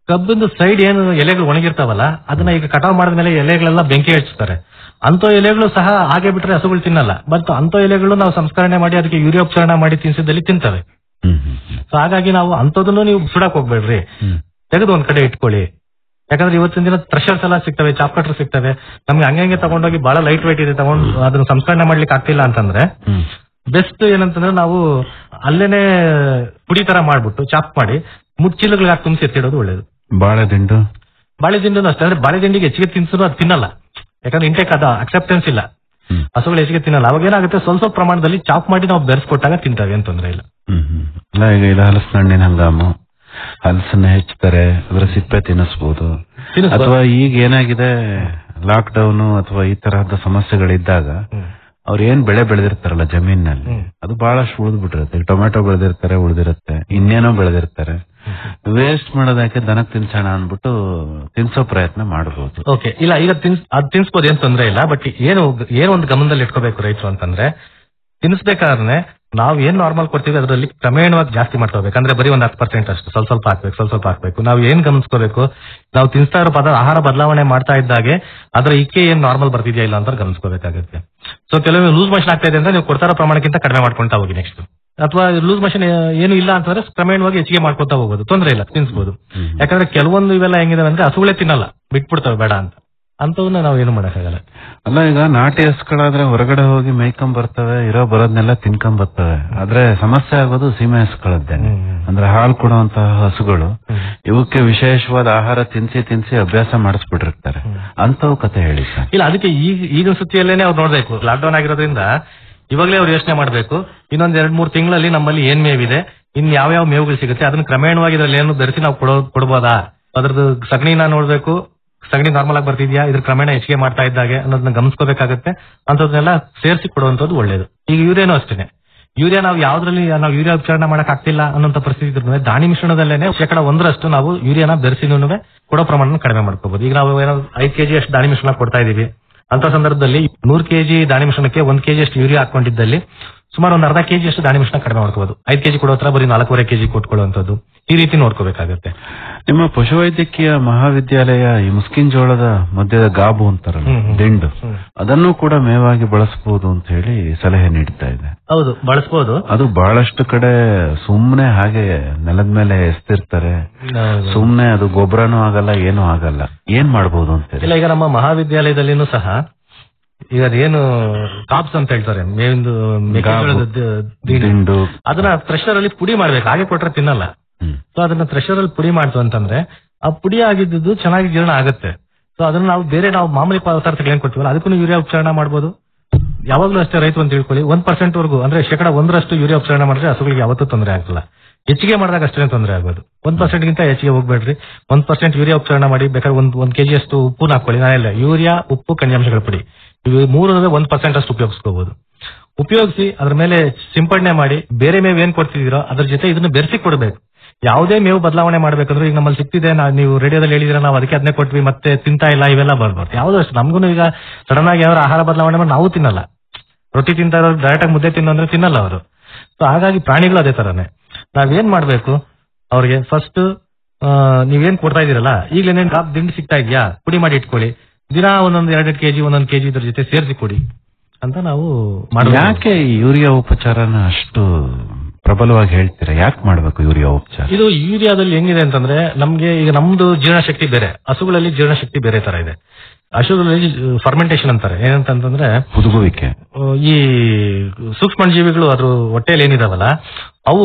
ಕಬ್ಬಿಂದು ಸೈಡ್ ಏನು ಎಲೆಗಳು ಒಣಗಿರ್ತಾವಲ್ಲ ಅದನ್ನ ಈಗ ಕಟಾವ್ ಮಾಡಿದ್ಮೇಲೆ ಎಲೆಗಳೆಲ್ಲ ಬೆಂಕಿ ಹಚ್ತಾರೆ ಅಂತ ಎಲೆಗಳು ಸಹ ಹಾಗೆ ಬಿಟ್ರೆ ಹಸುಗಳು ತಿನ್ನಲ್ಲ ಬಟ್ ಅಂತ ಎಲೆಗಳು ನಾವು ಸಂಸ್ಕರಣೆ ಮಾಡಿ ಅದಕ್ಕೆ ಯೂರಿಯೋಪಚಾರಣ ಮಾಡಿ ತಿನ್ಸಿದಲ್ಲಿ ತಿಂತವೆ ಹ್ಮ್ ಹ್ಮ್ ಹ್ಮ್. ಸೊ ಹಾಗಾಗಿ ನಾವು ಅಂತದನ್ನು ನೀವು ಸುಡಕ್ ಹೋಗ್ಬೇಡ್ರಿ ಹ್ಮ್. ತೆಗೆದು ಒಂದ್ ಕಡೆ ಇಟ್ಕೊಳ್ಳಿ ಯಾಕಂದ್ರೆ ಇವತ್ತಿನ ದಿನ ಥ್ರೆಷರ್ಸ್ ಎಲ್ಲ ಸಿಗ್ತವೆ ಚಾಪ್ ಕಟ್ರ್ ಸಿಗ್ತವೆ ನಮ್ಗೆ ಹಂಗೆ ಹಂಗೆ ತಗೊಂಡೋಗಿ ಬಹಳ ಲೈಟ್ weight ಇದೆ ತಗೊಂಡು ಅದನ್ನ ಸಂಸ್ಕರಣೆ ಮಾಡ್ಲಿಕ್ಕೆ ಆಗ್ತಿಲ್ಲ ಅಂತಂದ್ರೆ ಹ್ಮ್. ಬೆಸ್ಟ್ ಏನಂತಂದ್ರೆ ನಾವು ಅಲ್ಲೇನೆ ಪುಡಿ ತರ ಮಾಡ್ಬಿಟ್ಟು ಚಾಪ್ ಮಾಡಿ ಮುಚ್ಚಿಲಗಳಿಗೆ ಹಾಕಿ ತುಂಬಿಸಿ ಎತ್ತಿಡೋದು ಒಳ್ಳೇದು ಬಾಳೆ ದಿಂಡು ಬಾಳೆ ದಿಂಡು ಅಷ್ಟೇ ಅಂದ್ರೆ ಬಾಳೆ ದಿಂಡಿಗೆ ಹೆಚ್ಚಿಗೆ ತಿನ್ಸಿದ್ರು ಅದು ತಿನ್ನಲ್ಲ ಯಾಕಂದ್ರೆ ಇಂಟೆಕ್ ಅದ ಅಕ್ಸೆಪ್ಟೆನ್ಸ್ ಇಲ್ಲ ಹ್ಮ್. ಹಸುಗಳು ಹೆಚ್ಚಿಗೆ ತಿನ್ನಲ್ಲ ಅವಾಗ ಏನಾಗುತ್ತೆ ಸ್ವಲ್ಪ ಸ್ವಲ್ಪ ಪ್ರಮಾಣದಲ್ಲಿ ಚಾಪ್ ಮಾಡಿ ನಾವು ಬೆರೆಸ್ಕೊಟ್ಟಾಗ ತಿಂತವೆ ಏನ್ ತೊಂದ್ರೆ ಇಲ್ಲ ಹ್ಮ್ ಹ್ಮ್. ಅಲ್ಲ ಈಗ ಇಲ್ಲ ಹಲಸಿನ ಹಣ್ಣಿನ ಹಂಗಾಮು ಹಲಸನ್ನ ಹೆಚ್ಚುತ್ತಾರೆ ಅದರ ಸಿಪ್ಪೆ ತಿನ್ನಿಸ್ಬೋದು ತಿನ್ನಿಸ್ಬೋದು. ಅಥವಾ ಈಗ ಏನಾಗಿದೆ ಲಾಕ್ ಡೌನ್ ಅಥವಾ ಈ ತರಹದ ಸಮಸ್ಯೆಗಳಿದ್ದಾಗ ಅವ್ರು ಏನ್ ಬೆಳೆ ಬೆಳೆದಿರ್ತಾರಲ್ಲ ಜಮೀನಲ್ಲಿ ಹ್ಮ್. ಅದು ಬಹಳಷ್ಟು ಉಳಿದ್ ಬಿಟ್ಟಿರುತ್ತೆ ಈಗ ಟೊಮೆಟೊ ಬೆಳೆದಿರ್ತಾರೆ ಉಳಿದಿರುತ್ತೆ ಇನ್ನೇನೋ ಬೆಳೆದಿರ್ತಾರೆ ವೇಸ್ಟ್ ಮಾಡೋದಕ್ಕೆ ದನಕ್ ತಿನ್ಸೋಣ ಅನ್ಬಿಟ್ಟು ತಿನ್ಸೋ ಪ್ರಯತ್ನ ಮಾಡಬಹುದು ಓಕೆ ಇಲ್ಲ ಈಗ ತಿನ್ಸ್ ಅದ್ ತಿನ್ಸ್ಬೋದು ಏನ್ ತೊಂದ್ರೆ ಇಲ್ಲ ಬಟ್ ಏನು ಏನು ಒಂದು ಗಮನದಲ್ಲಿ ಇಟ್ಕೋಬೇಕು ರೈತರು ಅಂತಂದ್ರೆ ತಿನ್ಸ್ಬೇಕಾದ್ರೆ ನಾವು ಏನ್ ನಾರ್ಮಲ್ ಕೊಡ್ತೀವಿ ಅದರಲ್ಲಿ ಕ್ರಮೇಣವಾಗಿ ಜಾಸ್ತಿ ಮಾಡ್ತಾ ಹೋಗ್ಬೇಕು ಅಂದ್ರೆ ಬರೀ ಒಂದ್ ಹತ್ತು ಪರ್ಸೆಂಟ್ ಅಷ್ಟು ಸ್ವಲ್ಪ ಸ್ವಲ್ಪ ಹಾಕ್ಬೇಕು ಸ್ವಲ್ಪ ಸ್ವಲ್ಪ ಹಾಕ್ಬೇಕು ನಾವು ಏನ್ ಗಮನಿಸ್ಕೋಬೇಕು ನಾವು ತಿನ್ಸ್ತಾ ಇರೋ ಪದ ಆಹಾರ ಬದಲಾವಣೆ ಮಾಡ್ತಾ ಇದ್ದಾಗೆ ಅದರ ಇಕ್ಕೆ ಏನ್ ನಾರ್ಮಲ್ ಬರ್ತಿದ್ಯಾ ಇಲ್ಲ ಅಂತ ಗಮನಿಸ್ಕೋಬೇಕಾಗುತ್ತೆ ಸೊ ಕೆಲವೊಮ್ಮೆ ಲೂಸ್ ಮಷನ್ ಆಗ್ತಾ ಇದೆ ಅಂದ್ರೆ ನೀವು ಕೊಡ್ತಾ ಇರೋ ಪ್ರಮಾಣಕ್ಕಿಂತ ಕಡಿಮೆ ಮಾಡ್ಕೊಂತಾ ಹೋಗಿ ನೆಕ್ಸ್ಟ್ ಅಥವಾ ಲೂಸ್ ಮಷನ್ ಏನು ಇಲ್ಲ ಅಂತಂದ್ರೆ ಕ್ರಮೇಣವಾಗಿ ಹೆಚ್ಚಿಗೆ ಮಾಡ್ಕೊತಾ ಹೋಗೋದು ತೊಂದ್ರೆ ಇಲ್ಲ ತಿನ್ಸ್ಬೋದು ಯಾಕಂದ್ರೆ ಕೆಲವೊಂದು ಇವೆಲ್ಲ ಹೆಂಗಿದೆ ಅಂದ್ರೆ ಹಸುಗಳೇ ತಿನ್ನಲ್ಲ ಬಿಟ್ಬಿಡ್ತವೆ ಬೇಡ ಅಂತ ಅಂತವನ್ನ ನಾವು ಏನು ಮಾಡಕ್ಕಾಗಲ್ಲ ಅಲ್ಲ ಈಗ ನಾಟಿ ಹಸುಗಳಾದ್ರೆ ಹೊರಗಡೆ ಹೋಗಿ ಮೇಯ್ಕೊಂಡ್ ಬರ್ತವೆ ಇರೋ ಬರೋದ್ನೆಲ್ಲ ತಿನ್ಕೊಂಡ್ ಬರ್ತವೆ ಆದ್ರೆ ಸಮಸ್ಯೆ ಆಗೋದು ಸೀಮೆ ಹಸುಗಳದ್ದೇನೆ ಹ್ಮ್. ಅಂದ್ರೆ ಹಾಲು ಕೊಡುವಂತಹ ಹಸುಗಳು ಹ್ಮ್. ಇವಕ್ಕೆ ವಿಶೇಷವಾದ ಆಹಾರ ತಿನ್ಸಿ ತಿನ್ಸಿ ಅಭ್ಯಾಸ ಮಾಡಿಸ್ಬಿಟ್ಟಿರ್ತಾರೆ ಅಂತವ್ ಕತೆ ಹೇಳಿ ಸರ್ ಇಲ್ಲ ಅದಕ್ಕೆ ಈಗ ಈಗಿನ ಸುತ್ತಿಯಲ್ಲೇನೆ ಅವ್ರು ನೋಡ್ಬೇಕು ಲಾಕ್ ಡೌನ್ ಆಗಿರೋದ್ರಿಂದ ಇವಾಗಲೇ ಅವ್ರು ಯೋಚನೆ ಮಾಡಬೇಕು ಇನ್ನೊಂದ್ ಎರಡ್ ಮೂರ್ ತಿಂಗಳಲ್ಲಿ ನಮ್ಮಲ್ಲಿ ಏನ್ ಮೇವಿದೆ ಇನ್ ಯಾವ ಯಾವ ಮೇವುಗಳು ಸಿಗುತ್ತೆ ಅದನ್ನ ಕ್ರಮೇಣವಾಗಿ ಇದ್ರಲ್ಲಿ ಏನು ಬೆರೆಸಿ ನಾವು ಕೊಡೋ ಕೊಡ್ಬೋದಾ ಅದ್ರದ್ದು ಸಗಣಿನ ನೋಡ್ಬೇಕು ಸಗಣಿ ನಾರ್ಮಲ್ ಆಗಿ ಬರ್ತಿದ್ಯಾ ಇದ್ರ ಕ್ರಮೇಣ ಹೆಚ್ಚಿಗೆ ಮಾಡ್ತಾ ಇದ್ದಾಗೆ ಅನ್ನೋದನ್ನ ಗಮನಿಸ್ಕೋಬೇಕಾಗತ್ತೆ ಅಂತದನ್ನೆಲ್ಲ ಸೇರಿಸಿ ಕೊಡುವಂತದ್ದು ಒಳ್ಳೇದು ಈಗ ಯೂರಿಯಾನು ಅಷ್ಟೇನೆ ಯೂರಿಯಾ ನಾವು ಯಾವ್ದ್ರಲ್ಲಿ ನಾವು ಯೂರಿಯಾ ಉಪಚಾರಣೆ ಮಾಡಕ್ ಆಗ್ತಿಲ್ಲ ಅನ್ನೋಂತ ಪರಿಸ್ಥಿತಿ ಇದ್ರೂ ದಾಣಿ ಮಿಶ್ರಣದಲ್ಲೇನೆ ಶೇಕಡ ಒಂದರಷ್ಟು ನಾವು ಯೂರಿಯಾನ ಬೆರೆಸಿನೂ ಕೊಡೋ ಪ್ರಮಾಣ ಕಡಿಮೆ ಮಾಡ್ಕೋಬಹುದು ಈಗ ನಾವು ಏನೋ ಐದ್ ಕೆಜಿ ಅಷ್ಟು ದಾಣಿ ಮಿಶ್ರಣ ಕೊಡ್ತಾ ಇದೀವಿ ಅಂತ ಸಂದರ್ಭದಲ್ಲಿ ನೂರ್ ಕೆಜಿ ದಾಣಿ ಮಿಶ್ರಣಕ್ಕೆ ಒಂದ್ ಕೆಜಿ ಅಷ್ಟು ಯೂರಿಯಾ ಹಾಕೊಂಡಿದ್ದಲ್ಲಿ ಸುಮಾರು ಒಂದ್ ಅರ್ಧ ಕೆಜಿ ಅಷ್ಟು ದಾಣಿ ಮಿಶ್ರಣ ಕಡಿಮೆ ಮಾಡ್ಕೋಬಹುದು ಐದ್ ಕೆಜಿ ಕೊಡೋ ಹತ್ರ ಬರೀ ನಾಲ್ಕೂವರೆ ಕೆಜಿ ಕೊಟ್ಕೊಳ್ಳುವಂತದ್ದು ಈ ರೀತಿ ನೋಡ್ಕೋಬೇಕಾಗತ್ತೆ ನಿಮ್ಮ ಪಶುವೈದ್ಯಕೀಯ ಮಹಾವಿದ್ಯಾಲಯ ಈ ಮುಸ್ಕಿನ್ ಜೋಳದ ಮಧ್ಯದ ಗಾಬು ಅಂತಾರಲ್ಲ ಹ್ಮ್, ಹ್ಮ್. ದಿಂಡು ಹ್ಮ್. ಅದನ್ನು ಕೂಡ ಮೇವಾಗಿ ಬಳಸಬಹುದು ಅಂತ ಹೇಳಿ ಸಲಹೆ ನೀಡ್ತಾ ಇದೆ ಹೌದು ಬಳಸಬಹುದು ಅದು ಬಹಳಷ್ಟು ಕಡೆ ಸುಮ್ನೆ ಹಾಗೆ ನೆಲದ ಮೇಲೆ ಎಸ್ತಿರ್ತಾರೆ ಸುಮ್ನೆ ಅದು ಗೊಬ್ಬರನೂ ಆಗಲ್ಲ ಏನೂ ಆಗಲ್ಲ ಏನ್ ಮಾಡ್ಬೋದು ಅಂತ ಹೇಳಿ ಇಲ್ಲ ಈಗ ನಮ್ಮ ಮಹಾವಿದ್ಯಾಲಯದಲ್ಲಿನೂ ಸಹ ಈಗ ಅದೇನು ಕಾಪ್ಸ್ ಅಂತ ಹೇಳ್ತಾರೆ ಮೇವಿಂದು ಮೆಕ್ಕೆಜೋಳದ ದ- ದೀಣೆ. ದಿಂಡು ಅದನ್ನ ಥ್ರೆಶರ್ ಅಲ್ಲಿ ಪುಡಿ ಮಾಡ್ಬೇಕು ಹಾಗೆ ಕೊಟ್ರೆ ತಿನ್ನಲ್ಲ ಹ್ಮ್. ಸೊ ಅದನ್ನ ಥ್ರೆಶರ್ ಅಲ್ಲಿ ಪುಡಿ ಮಾಡ್ತು ಅಂತಂದ್ರೆ ಆ ಪುಡಿ ಆಗಿದ್ದು ಚೆನ್ನಾಗಿ ಜೀರ್ಣ ಆಗುತ್ತೆ ಸೊ ಅದನ್ನ ನಾವು ಬೇರೆ ನಾವು ಮಾಮೂಲಿ ಪದಾರ್ಥಗಳು ಏನ್ ಕೊಡ್ತೀವಲ್ಲ ಅದಕ್ಕೂ ಯೂರಿಯಾ ಉಪಚಾರಣೆ ಮಾಡ್ಬೋದು ಯಾವಾಗ್ಲೂ ಅಷ್ಟೇ ರೈತ ಅಂತ ತಿಳ್ಕೊಳ್ಳಿ ಒಂದ್ ಪರ್ಸೆಂಟ್ ವರೆಗೂ ಅಂದ್ರೆ ಶೇಕಡ ಒಂದರಷ್ಟು ಯೂರಿಯಾ ಉಪಚಾರಣೆ ಮಾಡಿದ್ರೆ ಹಸುಗಳಿಗೆ ಯಾವತ್ತೂ ತೊಂದರೆ ಆಗಲ್ಲ ಹೆಚ್ಚಿಗೆ ಮಾಡಿದಾಗ ಅಷ್ಟೇ ತೊಂದರೆ ಆಗೋದು ಒಂದ್ ಪರ್ಸೆಂಟ್ ಗಿಂತ ಹೆಚ್ಚಿಗೆ ಹೋಗ್ಬೇಡ್ರಿ ಒಂದ್ ಪರ್ಸೆಂಟ್ ಯೂರಿಯಾ ಉಪಚಾರಣೆ ಮಾಡಿ ಬೇಕಾದ್ರೆ ಒಂದ್ ಒಂದ್ ಕೆಜಿ ಅಷ್ಟು ಉಪ್ಪು ಹಾಕೊಳ್ಳಿ ನಾನೆಲ್ಲ ಯೂರಿಯಾ ಉಪ್ಪು ಖನಿಜಾಂಶಗಳ ಪುಡಿ ಇವು ಮೂರು ಒಂದ್ ಪರ್ಸೆಂಟ್ ಅಷ್ಟು ಉಪಯೋಗಿಸ್ಕೋಬಹುದು ಉಪಯೋಗಿಸಿ ಅದ್ರ ಮೇಲೆ ಸಿಂಪಡಣೆ ಮಾಡಿ ಬೇರೆ ಮೇವು ಏನ್ ಕೊಡ್ತಿದ್ದೀರೋ ಅದ್ರ ಜೊತೆ ಇದನ್ನ ಬೆರೆಸಿ ಕೊಡ್ಬೇಕು ಯಾವುದೇ ಮೇವು ಬದಲಾವಣೆ ಮಾಡ್ಬೇಕಂದ್ರೆ ಈಗ ನಮ್ಮಲ್ಲಿ ಸಿಕ್ತಿದೆ ನಾ ನೀವು ರೇಡಿಯೋದಲ್ಲಿ ಹೇಳಿದ್ರೆ ನಾವು ಅದಕ್ಕೆ ಅದನ್ನೇ ಕೊಟ್ವಿ ಮತ್ತೆ ತಿಂತಾ ಇಲ್ಲ ಇವೆಲ್ಲ ಬರ್ಬಾರ್ದು ಯಾವ್ದು ಅಷ್ಟು ನಮ್ಗೂ ಈಗ ಸಡನ್ ಆಗಿ ಯಾವ ಆಹಾರ ಬದಲಾವಣೆ ಮಾಡಿ ನಾವು ತಿನ್ನಲ್ಲ ರೊಟ್ಟಿ ತಿಂತಾ ಇರೋರು ಡೈರೆಕ್ಟ್ ಆಗಿ ಮುದ್ದೆ ತಿನ್ನು ಅಂದ್ರೆ ತಿನ್ನಲ್ಲ ಅವರು ಸೊ ಹಾಗಾಗಿ ಪ್ರಾಣಿಗಳು ಅದೇ ತರನೇ ನಾವೇನ್ ಮಾಡ್ಬೇಕು ಅವ್ರಿಗೆ ಫಸ್ಟ್ ನೀವೇನ್ ಕೊಡ್ತಾ ಇದೀರಲ್ಲ ಈಗಲೇ ಕಾಪ್ ದಿಂಡಿ ಸಿಗ್ತಾ ಇದೆಯಾ ಪುಡಿ ಮಾಡಿ ಇಟ್ಕೊಳ್ಳಿ ದಿನ ಒಂದೊಂದು ಎರಡೆರಡು ಕೆಜಿ ಒಂದೊಂದು ಕೆಜಿ ಇದ್ರ ಜೊತೆ ಸೇರಿಸಿ ಕೊಡಿ ಅಂತ ನಾವು ಮಾಡ್ಬೇಕು. ಯಾಕೆ ಈ ಯೂರಿಯಾ ಉಪಚಾರನ ಅಷ್ಟು ಪ್ರಬಲವಾಗಿ ಹೇಳ್ತೀರಾ ಯಾಕೆ ಮಾಡ್ಬೇಕು ಯೂರಿಯಾ ಉಪಚಾರ ಇದು ಯೂರಿಯಾದಲ್ಲಿ ಹೆಂಗಿದೆ ಅಂತಂದ್ರೆ ನಮ್ಗೆ ಈಗ ನಮ್ದು ಜೀರ್ಣಶಕ್ತಿ ಬೇರೆ ಹಸುಗಳಲ್ಲಿ ಜೀರ್ಣಶಕ್ತಿ ಬೇರೆ ತರ ಇದೆ ಹಸುಗಳಲ್ಲಿ ಫರ್ಮೆಂಟೇಶನ್ ಅಂತಾರೆ ಏನಂತಂದ್ರೆ ಹುದುಗುವಿಕೆ ಆ, ಈ ಸೂಕ್ಷ್ಮ ಜೀವಿಗಳು ಅದ್ರ ಹೊಟ್ಟೆಯಲ್ಲಿ ಏನಿದಾವಲ್ಲ ಅವು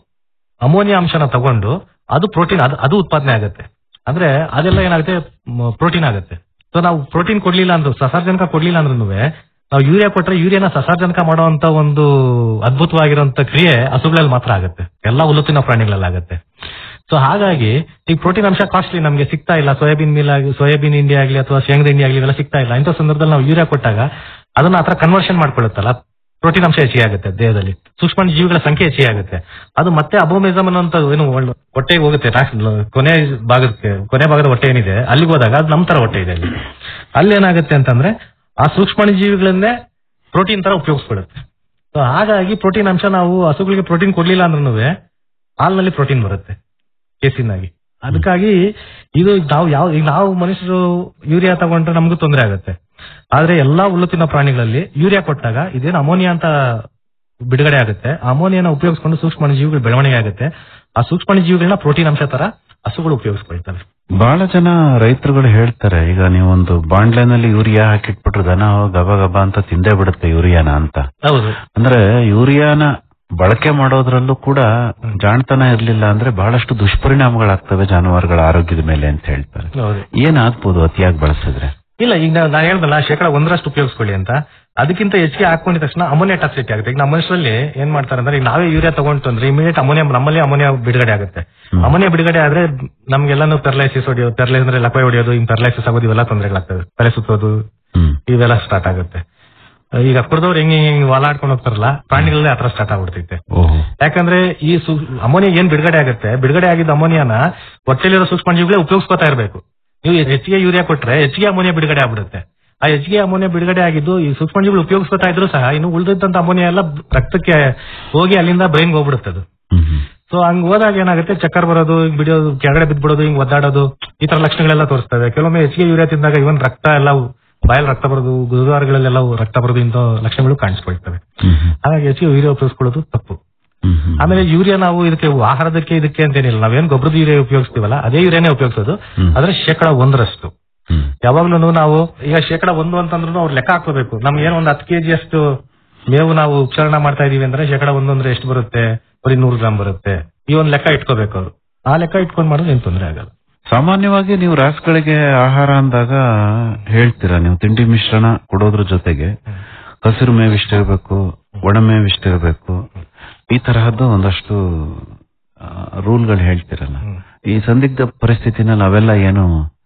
ಅಮೋನಿಯಾ ಅಂಶನ ತಗೊಂಡು ಅದು ಪ್ರೋಟೀನ್ ಅದು ಅದು ಉತ್ಪಾದನೆ ಆಗುತ್ತೆ ಅಂದ್ರೆ ಅದೆಲ್ಲ ಏನಾಗುತ್ತೆ ಪ್ರೋಟೀನ್ ಆಗುತ್ತೆ ಸೊ ನಾವು ಪ್ರೋಟೀನ್ ಕೊಡ್ಲಿಲ್ಲ ಅಂದ್ರೂ ಸಸಾರ್ಜನಕ ಕೊಡ್ಲಿಲ್ಲ ಅಂದ್ರೂ ನಾವು ಯೂರಿಯಾ ಕೊಟ್ರೆ ಯೂರಿಯಾನ ಸಸಾರ್ಜನಕ ಮಾಡುವಂತ ಒಂದು ಅದ್ಭುತವಾಗಿರುವಂತ ಕ್ರಿಯೆ ಹಸುಗಳಲ್ಲಿ ಮಾತ್ರ ಆಗುತ್ತೆ ಎಲ್ಲ ಹುಲ್ಲುತ್ತಿನ ಪ್ರಾಣಿಗಳಲ್ಲಿ ಆಗುತ್ತೆ ಸೊ ಹಾಗಾಗಿ ಈಗ ಪ್ರೋಟೀನ್ ಅಂಶ ಕಾಸ್ಟ್ಲಿ ನಮಗೆ ಸಿಗ್ತಾ ಇಲ್ಲ ಸೋಯಾಬೀನ್ ಮೀಲ್ ಆಗಿ ಸೋಯಾಬೀನ್ ಇಂಡಿ ಆಗಲಿ ಅಥವಾ ಶೇಂಗದ ಇಂಡಿ ಆಗಲಿ ಇವೆಲ್ಲ ಸಿಗ್ತಾ ಇಲ್ಲ ಇಂಥ ಸಂದರ್ಭದಲ್ಲಿ ನಾವು ಯೂರಿಯಾ ಕೊಟ್ಟಾಗ ಅದನ್ನ ಆತರ ಕನ್ವರ್ಷನ್ ಮಾಡ್ಕೊಳ್ಳುತ್ತಲ್ಲ ಪ್ರೋಟೀನ್ ಅಂಶ ಹೆಚ್ಚಿಗೆ ಆಗುತ್ತೆ ದೇಹದಲ್ಲಿ ಸೂಕ್ಷ್ಮ ಜೀವಿಗಳ ಸಂಖ್ಯೆ ಹೆಚ್ಚಿಗೆ ಆಗುತ್ತೆ ಅದು ಮತ್ತೆ ಅಬೋಮಿಸಮ್ ಅನ್ನೋಂಥ ಏನು ಒಳ್ಳೆ ಹೊಟ್ಟೆಗೆ ಹೋಗುತ್ತೆ ನಾ- ಕೊನೆ ಭಾಗಕ್ಕೆ ಕೊನೆ ಭಾಗದ ಹೊಟ್ಟೆ ಏನಿದೆ ಅಲ್ಲಿಗೆ ಹೋದಾಗ ಅದು ನಮ್ಮ ತರ ಹೊಟ್ಟೆ ಇದೆ ಅಲ್ಲಿ ಅಲ್ಲಿ ಏನಾಗುತ್ತೆ ಅಂತಂದ್ರೆ ಆ ಸೂಕ್ಷ್ಮ ಜೀವಿಗಳನ್ನೇ ಪ್ರೋಟೀನ್ ತರ ಉಪಯೋಗಿಸ್ಬಿಡುತ್ತೆ ಸೊ ಹಾಗಾಗಿ ಪ್ರೋಟೀನ್ ಅಂಶ ನಾವು ಹಸುಗಳಿಗೆ ಪ್ರೋಟೀನ್ ಕೊಡ್ಲಿಲ್ಲ ಅಂದ್ರೂ ಹಾಲ್ನಲ್ಲಿ ಪ್ರೋಟೀನ್ ಬರುತ್ತೆ ಕೇಸಿನಾಗಿ ಅದಕ್ಕಾಗಿ ಇದು ನಾವು ಯಾವ ಈಗ ನಾವು ಮನುಷ್ಯರು ಯೂರಿಯಾ ತಗೊಂಡ್ರೆ ನಮಗೂ ತೊಂದರೆ ಆಗುತ್ತೆ ಆದ್ರೆ ಎಲ್ಲಾ ಹುಲ್ಲುತ್ತಿನ ಪ್ರಾಣಿಗಳಲ್ಲಿ ಯೂರಿಯಾ ಕೊಟ್ಟಾಗ ಇದೇನು ಅಮೋನಿಯಾ ಅಂತ ಬಿಡುಗಡೆ ಆಗುತ್ತೆ ಆ ಅಮೋನಿಯಾನ ಉಪಯೋಗಿಸ್ಕೊಂಡು ಸೂಕ್ಷ್ಮ ಜೀವಿಗಳು ಬೆಳವಣಿಗೆ ಆಗುತ್ತೆ ಆ ಸೂಕ್ಷ್ಮ ಜೀವಿಗಳನ್ನ ಪ್ರೋಟೀನ್ ಅಂಶ ತರ ಹಸುಗಳು ಉಪಯೋಗಿಸ್ಕೊಳ್ತವೆ ಬಹಳ ಜನ ರೈತರುಗಳು ಹೇಳ್ತಾರೆ ಈಗ ನೀವೊಂದು ಬಾಂಡ್ಲೆನಲ್ಲಿ ಯೂರಿಯಾ ಹಾಕಿಟ್ಬಿಟ್ರೆ ದನ ಗಬ ಗಬ ಅಂತ ತಿಂದೇ ಬಿಡುತ್ತೆ ಯೂರಿಯಾನ ಅಂತ ಹೌದು ಅಂದ್ರೆ ಯೂರಿಯಾನ ಬಳಕೆ ಮಾಡೋದ್ರಲ್ಲೂ ಕೂಡ ಜಾಣತನ ಇರ್ಲಿಲ್ಲ ಅಂದ್ರೆ ಬಹಳಷ್ಟು ದುಷ್ಪರಿಣಾಮಗಳಾಗ್ತವೆ ಜಾನುವಾರುಗಳ ಆರೋಗ್ಯದ ಮೇಲೆ ಅಂತ ಹೇಳ್ತಾರೆ ಹೌದು ಏನಾಗ್ಬೋದು ಅತಿಯಾಗಿ ಬಳಸಿದ್ರೆ ಇಲ್ಲ ಈಗ ನಾ- ನಾ ಹೇಳ್ದಲ್ಲ ಶೇಕಡ ಒಂದರಷ್ಟು ಉಪಯೋಗಿಸ್ಕೊಳ್ಳಿ ಅಂತ ಅದಕ್ಕಿಂತ ಹೆಚ್ಚಿಗೆ ಹಾಕೊಂಡಿದ ತಕ್ಷಣ ಅಮೋನಿಯಾ ಟಾಕ್ಸಿಟಿ ಆಗುತ್ತೆ ಈಗ ನಮ್ಮ ಮನುಷ್ಯರಲ್ಲಿ ಏನ್ ಮಾಡ್ತಾರೆ ಅಂದ್ರೆ ಈಗ ನಾವೇ ಯೂರಿಯಾ ತಗೊಂಡು ಅಂದ್ರೆ ಇಮಿಡಿಯೇಟ್ ಅಮೋನಿಯಾ ನಮ್ಮಲ್ಲಿ ಅಮೋನಿಯಾ ಬಿಡುಗಡೆ ಆಗುತ್ತೆ ಹ್ಮ್. ಅಮೋನಿಯಾ ಬಿಡುಗಡೆ ಆದ್ರೆ ನಮ್ಗೆಲ್ಲಾನು ಪೆರ್ಲೈಸಿಸ್ ಹೊಡೆಯೋದು ಪೆರ್ಲೈಸ್ ಅಂದ್ರೆ ಲಕ್ವೆ ಹೊಡೆಯೋದು ಹಿಂಗ್ ಪೆರ್ಲೈಸಿಸ್ ಆಗೋದು ಇವೆಲ್ಲ ತೊಂದರೆಗಳಾಗ್ತವೆ ತಲೆ ಸುತ್ತೋದು ಹ್ಮ್ ಇವೆಲ್ಲ ಸ್ಟಾರ್ಟ್ ಆಗುತ್ತೆ ಈಗ ಕುಡ್ದವ್ರು ಹೆಂಗ್ ಹಿಂಗ್ ವಾಲಾಡ್ಕೊಂಡು ಹೋಗ್ತಾರಲ್ಲ ಪ್ರಾಣಿಗಳಲ್ಲೇ ಆತರ ಸ್ಟಾರ್ಟ್ ಆಗ್ಬಿಡ್ತೈತೆ ಓಹೋ ಯಾಕಂದ್ರೆ ಈ ಸು- ಅಮೋನಿಯಾ ಏನ್ ಬಿಡುಗಡೆ ಆಗುತ್ತೆ ಬಿಡುಗಡೆ ಆಗಿದ್ದ ಅಮೋನಿಯಾನ ಹೊಟ್ಟೆಲಿರೋ ಸೂಕ್ಷ್ಮಜೀವಿಗಳೇ ಉಪಯೋಗಿಸ್ಕೊತಾ ಇರಬೇಕು ನೀವು ಹೆಚ್ಚಿಗೆ ಯೂರಿಯಾ ಕೊಟ್ರೆ ಹೆಚ್ಚಿಗೆ ಅಮೋನಿಯಾ ಬಿಡುಗಡೆ ಆಗ್ಬಿಡುತ್ತೆ ಆ ಹೆಚ್ಚಿಗೆ ಅಮೋನಿಯಾ ಬಿಡುಗಡೆ ಆಗಿದ್ದು ಈ ಸೂಕ್ಷ್ಮಜೀವಿಗಳು ಉಪಯೋಗಿಸ್ಕೊತಾ ಇದ್ರು ಸಹ ಇನ್ನು ಉಳಿದಂತ ಅಮೋನಿಯಾ ಎಲ್ಲ ರಕ್ತಕ್ಕೆ ಹೋಗಿ ಅಲ್ಲಿಂದ ಬ್ರೈನ್ ಹೋಗ್ಬಿಡುತ್ತೆ ಅದು ಹ್ಮ್ ಹ್ಮ್ ಸೊ ಹಂಗ್ ಹೋದಾಗ ಏನಾಗುತ್ತೆ ಚಕ್ಕರ್ ಬರೋದು ಹಿಂಗ್ ಬಿಡೋದು ಕೆಳಗಡೆ ಬಿದ್ಬಿಡೋದು ಹಿಂಗ್ ಒದ್ದಾಡೋದು ಈ ತರ ಲಕ್ಷಣಗಳೆಲ್ಲ ತೋರಿಸ್ತವೆ ಕೆಲವೊಮ್ಮೆ ಹೆಚ್ಚಿಗೆ ಯೂರಿಯಾ ತಿಂದಾಗ ಇವನ್ ರಕ್ತ ಎಲ್ಲ ಬಾಯಲ್ಲಿ ರಕ್ತ ಬರೋದು ಗುರುವಾರಗಳಲ್ಲೆಲ್ಲ ರಕ್ತ ಬರೋದು ಇಂಥ ಲಕ್ಷಣಗಳು ಕಾಣಿಸ್ಕೊಳ್ತವೆ ಹ್ಮ್ ಹ್ಮ್ ಹಾಗಾಗಿ ಹೆಚ್ಚಿಗೆ ಯೂರಿಯಾ ಉಪಯೋಗಿಸ್ಕೊಳ್ಳೋದು ತಪ್ಪು ಹ್ಮ್ ಹ್ಮ್ ಆಮೇಲೆ ಯೂರಿಯಾ ನಾವು ಇದಕ್ಕೆ ಆಹಾರದಕ್ಕೆ ಇದಕ್ಕೆ ಅಂತೇನಿಲ್ಲ ನಾವೇನ್ ಗೊಬ್ಬರದ ಯೂರಿಯಾ ಉಪಯೋಗಿಸ್ತೀವಲ್ಲ ಅದೇ ಯೂರಿಯಾನೇ ಉಪಯೋಗಿಸೋದು ಹ್ಮ್. ಆದ್ರೆ ಶೇಕಡ ಒಂದರಷ್ಟು ಹ್ಮ್ ಯಾವಾಗ್ಲೂ ನಾವು ಈಗ ಶೇಕಡ ಒಂದು ಅಂತಂದ್ರೂ ಅವ್ರು ಲೆಕ್ಕ ಹಾಕೋಬೇಕು ನಮ್ಗೆ ಏನೋ ಒಂದು ಹತ್ತು ಕೆಜಿ ಅಷ್ಟು ಮೇವು ನಾವು ಉಪಚಾರಣ ಮಾಡ್ತಾ ಇದೀವಿ ಅಂದ್ರೆ ಶೇಕಡ ಒಂದು ಅಂದ್ರೆ ಎಷ್ಟು ಬರುತ್ತೆ ಬರೀ ನೂರು ಗ್ರಾಮ್ ಬರುತ್ತೆ ಈ ಒಂದು ಲೆಕ್ಕ ಇಟ್ಕೋಬೇಕು ಅವ್ರು ಆ ಲೆಕ್ಕ ಇಟ್ಕೊಂಡ್ ಮಾಡೋದು ಏನ್ ತೊಂದರೆ ಆಗಲ್ಲ ಸಾಮಾನ್ಯವಾಗಿ ನೀವು ರಾಸುಗಳಿಗೆ ಆಹಾರ ಅಂದಾಗ ಹೇಳ್ತೀರಾ ನೀವು ತಿಂಡಿ ಮಿಶ್ರಣ ಕೊಡೋದ್ರ ಜೊತೆಗೆ ಹಸಿರು ಮೇವಿಷ್ಟಿರ್ಬೇಕು ಒಣ ಮೇವಿಷ್ಟಿರ್ಬೇಕು ಈ ತರಹದ್ದು ಒಂದಷ್ಟು ರೂಲ್ಗಳು ಹೇಳ್ತಿರಲ್ಲ ಹ್ಮ್. ಈ ಸಂದಿಗ್ಧ ಪರಿಸ್ಥಿತಿನಲ್ಲಿ ಅವೆಲ್ಲ ಏನು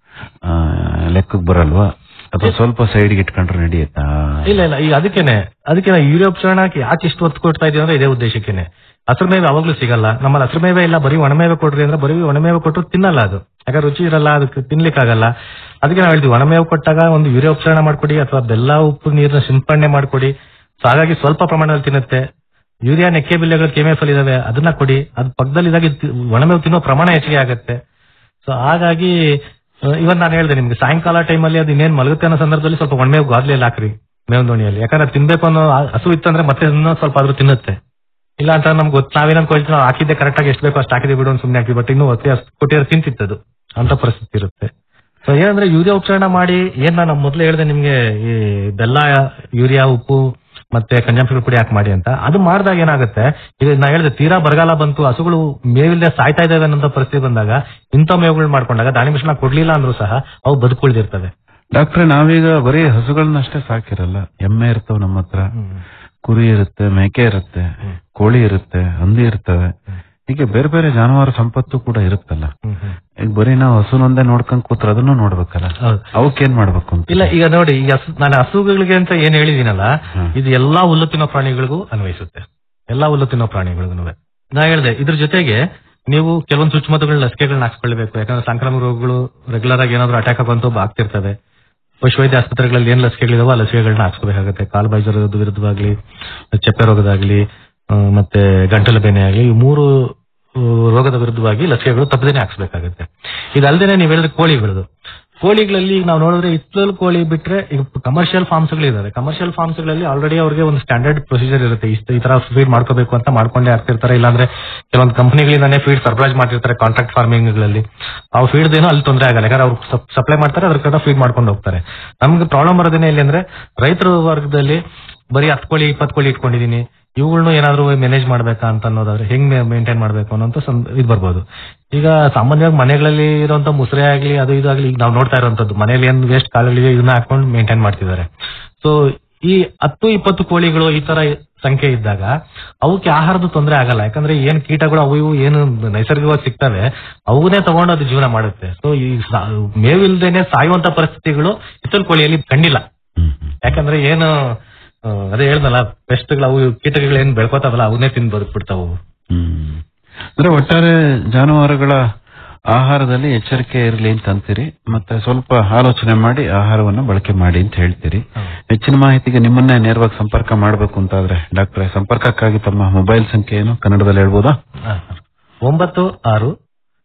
ಆ, ಲೆಕ್ಕಕ್ಕೆ ಬರಲ್ವಾ ಅಥವಾ ಸ್ವಲ್ಪ ಸೈಡ್ಗೆ ಇಟ್ಕೊಂಡ್ರೆ ನಡೆಯುತ್ತಾ ಇಲ್ಲ ಇಲ್ಲ ಈಗ ಅದಕ್ಕೇನೆ ಅದಕ್ಕೆ ಯೂರಿಯಾ ಉಪಚಾರಣಕ್ಕೆ ಯಾಕೆ ಇಷ್ಟು ಒತ್ತು ಕೊಡ್ತಾ ಇದೀವಿ ಅಂದ್ರೆ ಇದೇ ಉದ್ದೇಶಕ್ಕೇನೆ ಹಸಿರು ಮೇವೆ ಯಾವಾಗ್ಲೂ ಸಿಗಲ್ಲ ನಮ್ಮಲ್ಲಿ ಹಸಿರು ಮೇವೆ ಇಲ್ಲ ಬರೀ ಒಣಮೇವೆ ಕೊಡ್ರಿ ಅಂದ್ರೆ ಬರೀ ಒಣಮೇವೆ ಕೊಟ್ಟರು ತಿನ್ನಲ್ಲ ಅದು ಯಾಕಂದ್ರೆ ರುಚಿ ಇರಲ್ಲ ಅದಕ್ಕೆ ತಿನ್ಲಿಕ್ಕಾಗಲ್ಲ ಅದಕ್ಕೆ ನಾವು ಹೇಳ್ತೀವಿ ಒಣಮೇವು ಕೊಟ್ಟಾಗ ಒಂದು ಯೂರಿಯಾ ಉಪಚಾರಣ ಮಾಡ್ಕೊಡಿ ಅಥವಾ ಬೆಲ್ಲ ಉಪ್ಪು ನೀರನ್ನ ಸಿಂಪಡಣೆ ಮಾಡ್ಕೊಡಿ ಸೊ ಹಾಗಾಗಿ ಸ್ವಲ್ಪ ಪ್ರಮಾಣದಲ್ಲಿ ತಿನ್ನುತ್ತೆ ಯೂರಿಯಾ ನೆಕ್ಕೆ ಬಿಲ್ಲೆಗಳು ಕೆಮಿಎಫ್ ಇದಾವೆ ಅದನ್ನ ಕೊಡಿ ಅದ್ ಪಕ್ಕದಲ್ಲಿ ಇದಾಗಿ ತಿ- ಒಣಮೇವು ತಿನ್ನೋ ಪ್ರಮಾಣ ಹೆಚ್ಚಿಗೆ ಆಗುತ್ತೆ ಸೊ ಹಾಗಾಗಿ ಇವನ್ ನಾನು ಹೇಳಿದೆ ನಿಮ್ಗೆ ಸಾಯಂಕಾಲ ಟೈಮಲ್ಲಿ ಅದು ಇನ್ನೇನ್ ಮಲಗುತ್ತೆ ಅನ್ನೋ ಸಂದರ್ಭದಲ್ಲಿ ಸ್ವಲ್ಪ ಒಣಮೇವು ಗಾದ್ಲೆಯಲ್ಲಿ ಹಾಕ್ರಿ ಮೇವ್ ದೋಣಿಯಲ್ಲಿ ಯಾಕಂದ್ರೆ ಅದ್ ತಿನ್ಬೇಕು ಅನ್ನೋ ಆ- ಹಸು ಇತ್ತಂದ್ರೆ ಮತ್ತೆ ಇನ್ನೂ ಸ್ವಲ್ಪ ಆದ್ರೂ ತಿನ್ನುತ್ತೆ ಇಲ್ಲ ಅಂತ ನಮ್ಗೆ ಗೊತ್ತು ನಾವೇನ್ ಅನ್ಕೊಳ್ತೀವಿ ನಾವು ಹಾಕಿದ್ದೆ ಕರೆಕ್ಟ್ ಆಗಿ ಎಷ್ಟು ಬೇಕೋ ಅಷ್ಟು ಹಾಕಿದ್ವಿ ಬಿಡು ಅಂತ ಸುಮ್ಮನೆ ಹಾಕಿ ಬಟ್ ಇನ್ನೂ ಹೊತ್ತೆ ಅಷ್ಟು ಕೊಟ್ಟಿರೋ ತಿಂತಿತ್ತದು ಅಂತ ಪರಿಸ್ಥಿತಿ ಇರುತ್ತೆ ಸೊ ಏನಂದ್ರೆ ಯೂರಿಯಾ ಉಪಚಾರಣ ಮಾಡಿ ಏನ್ ನಾನು ಮೊದಲು ಹೇಳಿದೆ ನಿಮ್ಗೆ ಈ ಬೆಲ್ಲ ಯೂರಿಯಾ ಉಪ್ಪು ಮತ್ತೆ ಕಂಜಂಪ್ಷನ್ ಪುಡಿ ಹಾಕಿ ಮಾಡಿ ಅಂತ ಅದು ಮಾಡಿದಾಗ ಏನಾಗುತ್ತೆ ಈಗ ನಾ ಹೇಳಿದೆ ತೀರಾ ಬರಗಾಲ ಬಂತು ಹಸುಗಳು ಮೇವಿಲ್ಲದೆ ಸಾಯ್ತಾ ಇದಾವೆ ಅನ್ನೋ ಪರಿಸ್ಥಿತಿ ಬಂದಾಗ ಇಂಥ ಮೇವುಗಳು ಮಾಡ್ಕೊಂಡಾಗ ದಾಳಿ ಮಿಶ್ರಣ ಕೊಡ್ಲಿಲ್ಲ ಅಂದ್ರೂ ಸಹ ಅವು ಬದುಕುಳಿದಿರ್ತವೆ ಡಾಕ್ಟ್ರೆ ನಾವೀಗ ಬರೀ ಹಸುಗಳನ್ನಷ್ಟೇ ಸಾಕಿರಲ್ಲ ಎಮ್ಮೆ ಇರ್ತಾವ ನಮ್ಮ ಹತ್ರ ಕುರಿ ಇರುತ್ತೆ ಮೇಕೆ ಇರುತ್ತೆ ಕೋಳಿ ಇರುತ್ತೆ ಹಂದಿ ಇರ್ತವೆ ಹೀಗೆ ಬೇರೆ ಬೇರೆ ಜಾನುವಾರು ಸಂಪತ್ತು ಕೂಡ ಇರುತ್ತಲ್ಲ ಈಗ ಬರೀ ನಾವು ಹಸುನೊಂದೇ ನೋಡ್ಕೊಂಡ್ ಕೂತ್ರೆ ಅದನ್ನು ನೋಡ್ಬೇಕಲ್ಲ ಹೌದು ಅವಕ್ಕೇನ್ ಮಾಡ್ಬೇಕು ಅಂತ ಇಲ್ಲ ಈಗ ನೋಡಿ ಈಗ ಹಸು- ನಾನು ಹಸುಗಳಿಗೆ ಅಂತ ಏನ್ ಹೇಳಿದೀನಲ್ಲ ಹ್ಮ್. ಇದು ಎಲ್ಲಾ ಹುಲ್ಲು ತಿನ್ನೋ ಪ್ರಾಣಿಗಳಿಗೂ ಅನ್ವಯಿಸುತ್ತೆ ಎಲ್ಲಾ ಹುಲ್ಲು ತಿನ್ನೋ ಪ್ರಾಣಿಗಳಿಗೂ ನಾ ಹೇಳಿದೆ ಇದ್ರ ಜೊತೆಗೆ ನೀವು ಕೆಲವೊಂದು ಚುಚ್ಚುಮದ್ದುಗಳ ಲಸಿಕೆಗಳನ್ನ ಹಾಕ್ಸ್ಕೊಳ್ಬೇಕು ಯಾಕಂದ್ರೆ ಸಾಂಕ್ರಾಮಿಕ ರೋಗಗಳು ರೆಗ್ಯುಲರ್ ಆಗಿ ಏನಾದ್ರು ಅಟ್ಯಾಕ್ ಬಂತು ಆಗ್ತಿರ್ತವೆ ಪಶುವೈದ್ಯ ಆಸ್ಪತ್ರೆಗಳಲ್ಲಿ ಏನ್ ಲಸಿಕೆಗಳಿದಾವೋ ಆ ಲಸಿಕೆಗಳನ್ನ ಹಾಕ್ಸ್ಕೋಬೇಕಾಗುತ್ತೆ ಕಾಲು ಬಾಯಿ ವಿರುದ್ಧವಾಗ್ಲಿ ಚಪ್ಪೆ ರೋಗದಾಗ್ಲಿ ಆ, ಮತ್ತೆ ಗಂಟಲು ಬೇನೆ ಆಗ್ಲಿ ಈ ಮೂರು ಆ, ರೋಗದ ವಿರುದ್ಧವಾಗಿ ಲಸಿಕೆಗಳು ತಪ್ಪದೇನೆ ಹಾಕ್ಸ್ಬೇಕಾಗುತ್ತೆ ಇದಲ್ದೇನೆ ನೀವು ಹೇಳಿದ್ರೆ ಕೋಳಿಗಳದು ಕೋಳಿಗಳಲ್ಲಿ ಈಗ ನಾವು ನೋಡಿದ್ರೆ ಇತ್ತಲ್ ಕೋಳಿ ಬಿಟ್ರೆ ಈಗ ಕಮರ್ಷಿಯಲ್ ಫಾರ್ಮ್ಸ್ ಗಳಿದಾವೆ ಕಮರ್ಷಿಯಲ್ ಫಾರ್ಮ್ಸ್ ಗಳಲ್ಲಿ ಆಲ್ರೆಡಿ ಅವ್ರಿಗೆ ಒಂದು ಸ್ಟ್ಯಾಂಡರ್ಡ್ ಪ್ರೊಸೀಜರ್ ಇರುತ್ತೆ ಇಷ್ಟ ಈ ತರ ಫೀಡ್ ಮಾಡ್ಕೋಬೇಕು ಅಂತ ಮಾಡ್ಕೊಂಡೇ ಆಗ್ತಿರ್ತಾರೆ ಇಲ್ಲಾಂದ್ರೆ ಕೆಲವೊಂದು ಕಂಪನಿಗಳಿಂದಾನೆ ಫೀಡ್ ಸರ್ಬರಾಜ್ ಮಾಡಿರ್ತಾರೆ ಕಾಂಟ್ರಾಕ್ಟ್ ಫಾರ್ಮಿಂಗ್ ಗಳಲ್ಲಿ ಆ ಫೀಡ್ ಏನೋ ಅಲ್ಲಿ ತೊಂದರೆ ಆಗಲ್ಲ ಯಾಕಂದ್ರೆ ಅವ್ರು ಸಪ್ಲೈ ಮಾಡ್ತಾರೆ ಅದ್ರ ಕಡೆ ಫೀಡ್ ಮಾಡ್ಕೊಂಡು ಹೋಗ್ತಾರೆ ನಮ್ಗೆ ಪ್ರಾಬ್ಲಮ್ ಬರೋದೇನೆ ಇಲ್ಲಿ ಅಂದ್ರೆ ರೈತರ ವರ್ಗದಲ್ಲಿ ಬರೀ ಹತ್ತು ಕೋಳಿ ಇಪ್ಪತ್ತು ಕೋಳಿ ಇಟ್ಕೊಂಡಿದೀನಿ ಇವುಗಳನ್ನು ಏನಾದ್ರು ಮ್ಯಾನೇಜ್ ಮಾಡ್ಬೇಕಾ ಅಂತ ಅನ್ನೋದಾದ್ರೆ ಹೆಂಗ್ ಮೇಂಟೈನ್ ಮಾಡ್ಬೇಕು ಅನ್ನೋಂತ ಇದು ಬರ್ಬೋದು ಈಗ ಸಾಮಾನ್ಯವಾಗಿ ಮನೆಗಳಲ್ಲಿ ಇರುವಂತ ಮುಸ್ರೆ ಆಗ್ಲಿ ಅದು ಇದು ಆಗ್ಲಿ ಈಗ ನಾವು ನೋಡ್ತಾ ಇರುವಂತದ್ದು ಮನೇಲಿ ಏನ್ ವೇಸ್ಟ್ ಕಾಲುಗಳಿವೆ ಇದನ್ನ ಹಾಕೊಂಡು ಮೇಂಟೈನ್ ಮಾಡ್ತಿದ್ದಾರೆ ಸೊ ಈ ಹತ್ತು ಇಪ್ಪತ್ತು ಕೋಳಿಗಳು ಈ ತರ ಸಂಖ್ಯೆ ಇದ್ದಾಗ ಅವಕ್ಕೆ ಆಹಾರದ ತೊಂದರೆ ಆಗಲ್ಲ ಯಾಕಂದ್ರೆ ಏನ್ ಕೀಟಗಳು ಅವು ಇವು ಏನು ನೈಸರ್ಗಿಕವಾಗಿ ಸಿಗ್ತವೆ ಅವನ್ನೇ ತಗೊಂಡು ಅದು ಜೀವನ ಮಾಡುತ್ತೆ ಸೊ ಈ ಸಾ- ಮೇವಿಲ್ದೇನೆ ಸಾಯುವಂತ ಪರಿಸ್ಥಿತಿಗಳು ಇತ್ತಲ್ ಕೋಳಿಯಲ್ಲಿ ಕಂಡಿಲ್ಲ ಹ್ಮ್ ಹ್ಮ್. ಯಾಕಂದ್ರೆ ಏನು ಆ, ಅದೇ ಹೇಳ್ದಲ್ಲ ಪೆಸ್ಟ್ಗಳು ಅವು ಕೀಟಗಳು ಏನ್ ಬೆಳ್ಕೋತಾವಲ್ಲ ಅವನ್ನೇ ತಿಂದು ಬದುಕ್ಬಿಡ್ತಾವು ಹ್ಮ್ ಅಂದ್ರೆ ಒಟ್ಟಾರೆ ಜಾನುವಾರುಗಳ ಆಹಾರದಲ್ಲಿ ಎಚ್ಚರಿಕೆ ಇರಲಿ ಅಂತ ಅಂತೀರಿ ಮತ್ತೆ ಸ್ವಲ್ಪ ಆಲೋಚನೆ ಮಾಡಿ ಆಹಾರವನ್ನು ಬಳಕೆ ಮಾಡಿ ಅಂತ ಹೇಳ್ತೀರಿ ಹೆಚ್ಚಿನ ಮಾಹಿತಿಗೆ ನಿಮ್ಮನ್ನೇ ನೇರವಾಗಿ ಸಂಪರ್ಕ ಮಾಡಬೇಕು ಅಂತಾದ್ರೆ ಡಾಕ್ಟ್ರೆ ಸಂಪರ್ಕಕ್ಕಾಗಿ ತಮ್ಮ ಮೊಬೈಲ್ ಸಂಖ್ಯೆ ಏನು ಕನ್ನಡದಲ್ಲಿ ಹೇಳ್ಬೋದಾ ಒಂಬತ್ತು ಆರು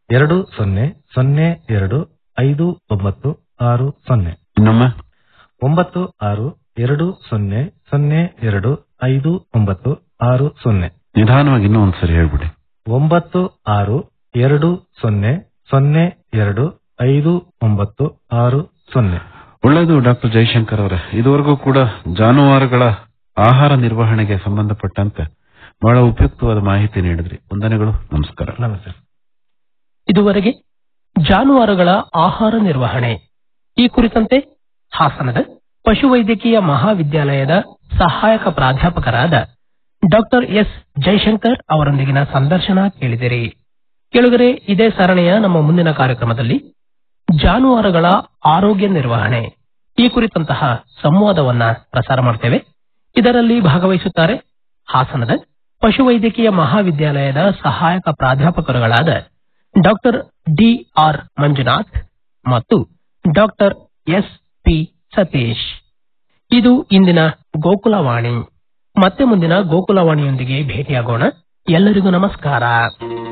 ಎರಡು ಸೊನ್ನೆ ಸೊನ್ನೆ ಎರಡು ಐದು ಒಂಬತ್ತು ಆರು ಸೊನ್ನೆ ಇನ್ನೊಮ್ಮೆ ಒಂಬತ್ತು ಆರು ಎರಡು ಸೊನ್ನೆ ಸೊನ್ನೆ ಎರಡು ಐದು ಒಂಬತ್ತು ಆರು ಸೊನ್ನೆ ನಿಧಾನವಾಗಿ ಇನ್ನೂ ಒಂದ್ಸರಿ ಹೇಳ್ಬಿಡಿ ಒಂಬತ್ತು ಆರು ಎರಡು ಸೊನ್ನೆ ಸೊನ್ನೆ ಎರಡು ಐದು ಒಂಬತ್ತು ಆರು ಸೊನ್ನೆ ಒಳ್ಳೆಯದು ಡಾಕ್ಟರ್ ಜಯಶಂಕರ್ ಅವರೇ ಇದುವರೆಗೂ ಕೂಡ ಜಾನುವಾರುಗಳ ಆಹಾರ ನಿರ್ವಹಣೆಗೆ ಸಂಬಂಧಪಟ್ಟಂತೆ ಬಹಳ ಉಪಯುಕ್ತವಾದ ಮಾಹಿತಿ ನೀಡಿದ್ರಿ ವಂದನೆಗಳು ನಮಸ್ಕಾರ ನಮಸ್ತೆ ಇದುವರೆಗೆ ಜಾನುವಾರುಗಳ ಆಹಾರ ನಿರ್ವಹಣೆ ಈ ಕುರಿತಂತೆ ಹಾಸನದ ಪಶುವೈದ್ಯಕೀಯ ಮಹಾವಿದ್ಯಾಲಯದ ಸಹಾಯಕ ಪ್ರಾಧ್ಯಾಪಕರಾದ ಡಾಕ್ಟರ್ ಎಸ್ ಜಯಶಂಕರ್ ಅವರೊಂದಿಗಿನ ಸಂದರ್ಶನ ಕೇಳಿದಿರಿ ಕೆಳಗರೆ ಇದೇ ಸರಣಿಯ ನಮ್ಮ ಮುಂದಿನ ಕಾರ್ಯಕ್ರಮದಲ್ಲಿ ಜಾನುವಾರುಗಳ ಆರೋಗ್ಯ ನಿರ್ವಹಣೆ ಈ ಕುರಿತಂತಹ ಸಂವಾದವನ್ನ ಪ್ರಸಾರ ಮಾಡ್ತೇವೆ ಇದರಲ್ಲಿ ಭಾಗವಹಿಸುತ್ತಾರೆ ಹಾಸನದ ಪಶುವೈದ್ಯಕೀಯ ಮಹಾವಿದ್ಯಾಲಯದ ಸಹಾಯಕ ಪ್ರಾಧ್ಯಾಪಕರುಗಳಾದ ಡಾಕ್ಟರ್ ಡಿ ಆರ್ ಮಂಜುನಾಥ್ ಮತ್ತು ಡಾಕ್ಟರ್ ಎಸ್ ಪಿ ಸತೀಶ್ ಇದು ಇಂದಿನ ಗೋಕುಲವಾಣಿ ಮತ್ತೆ ಮುಂದಿನ ಗೋಕುಲವಾಣಿಯೊಂದಿಗೆ ಭೇಟಿಯಾಗೋಣ ಎಲ್ಲರಿಗೂ ನಮಸ್ಕಾರ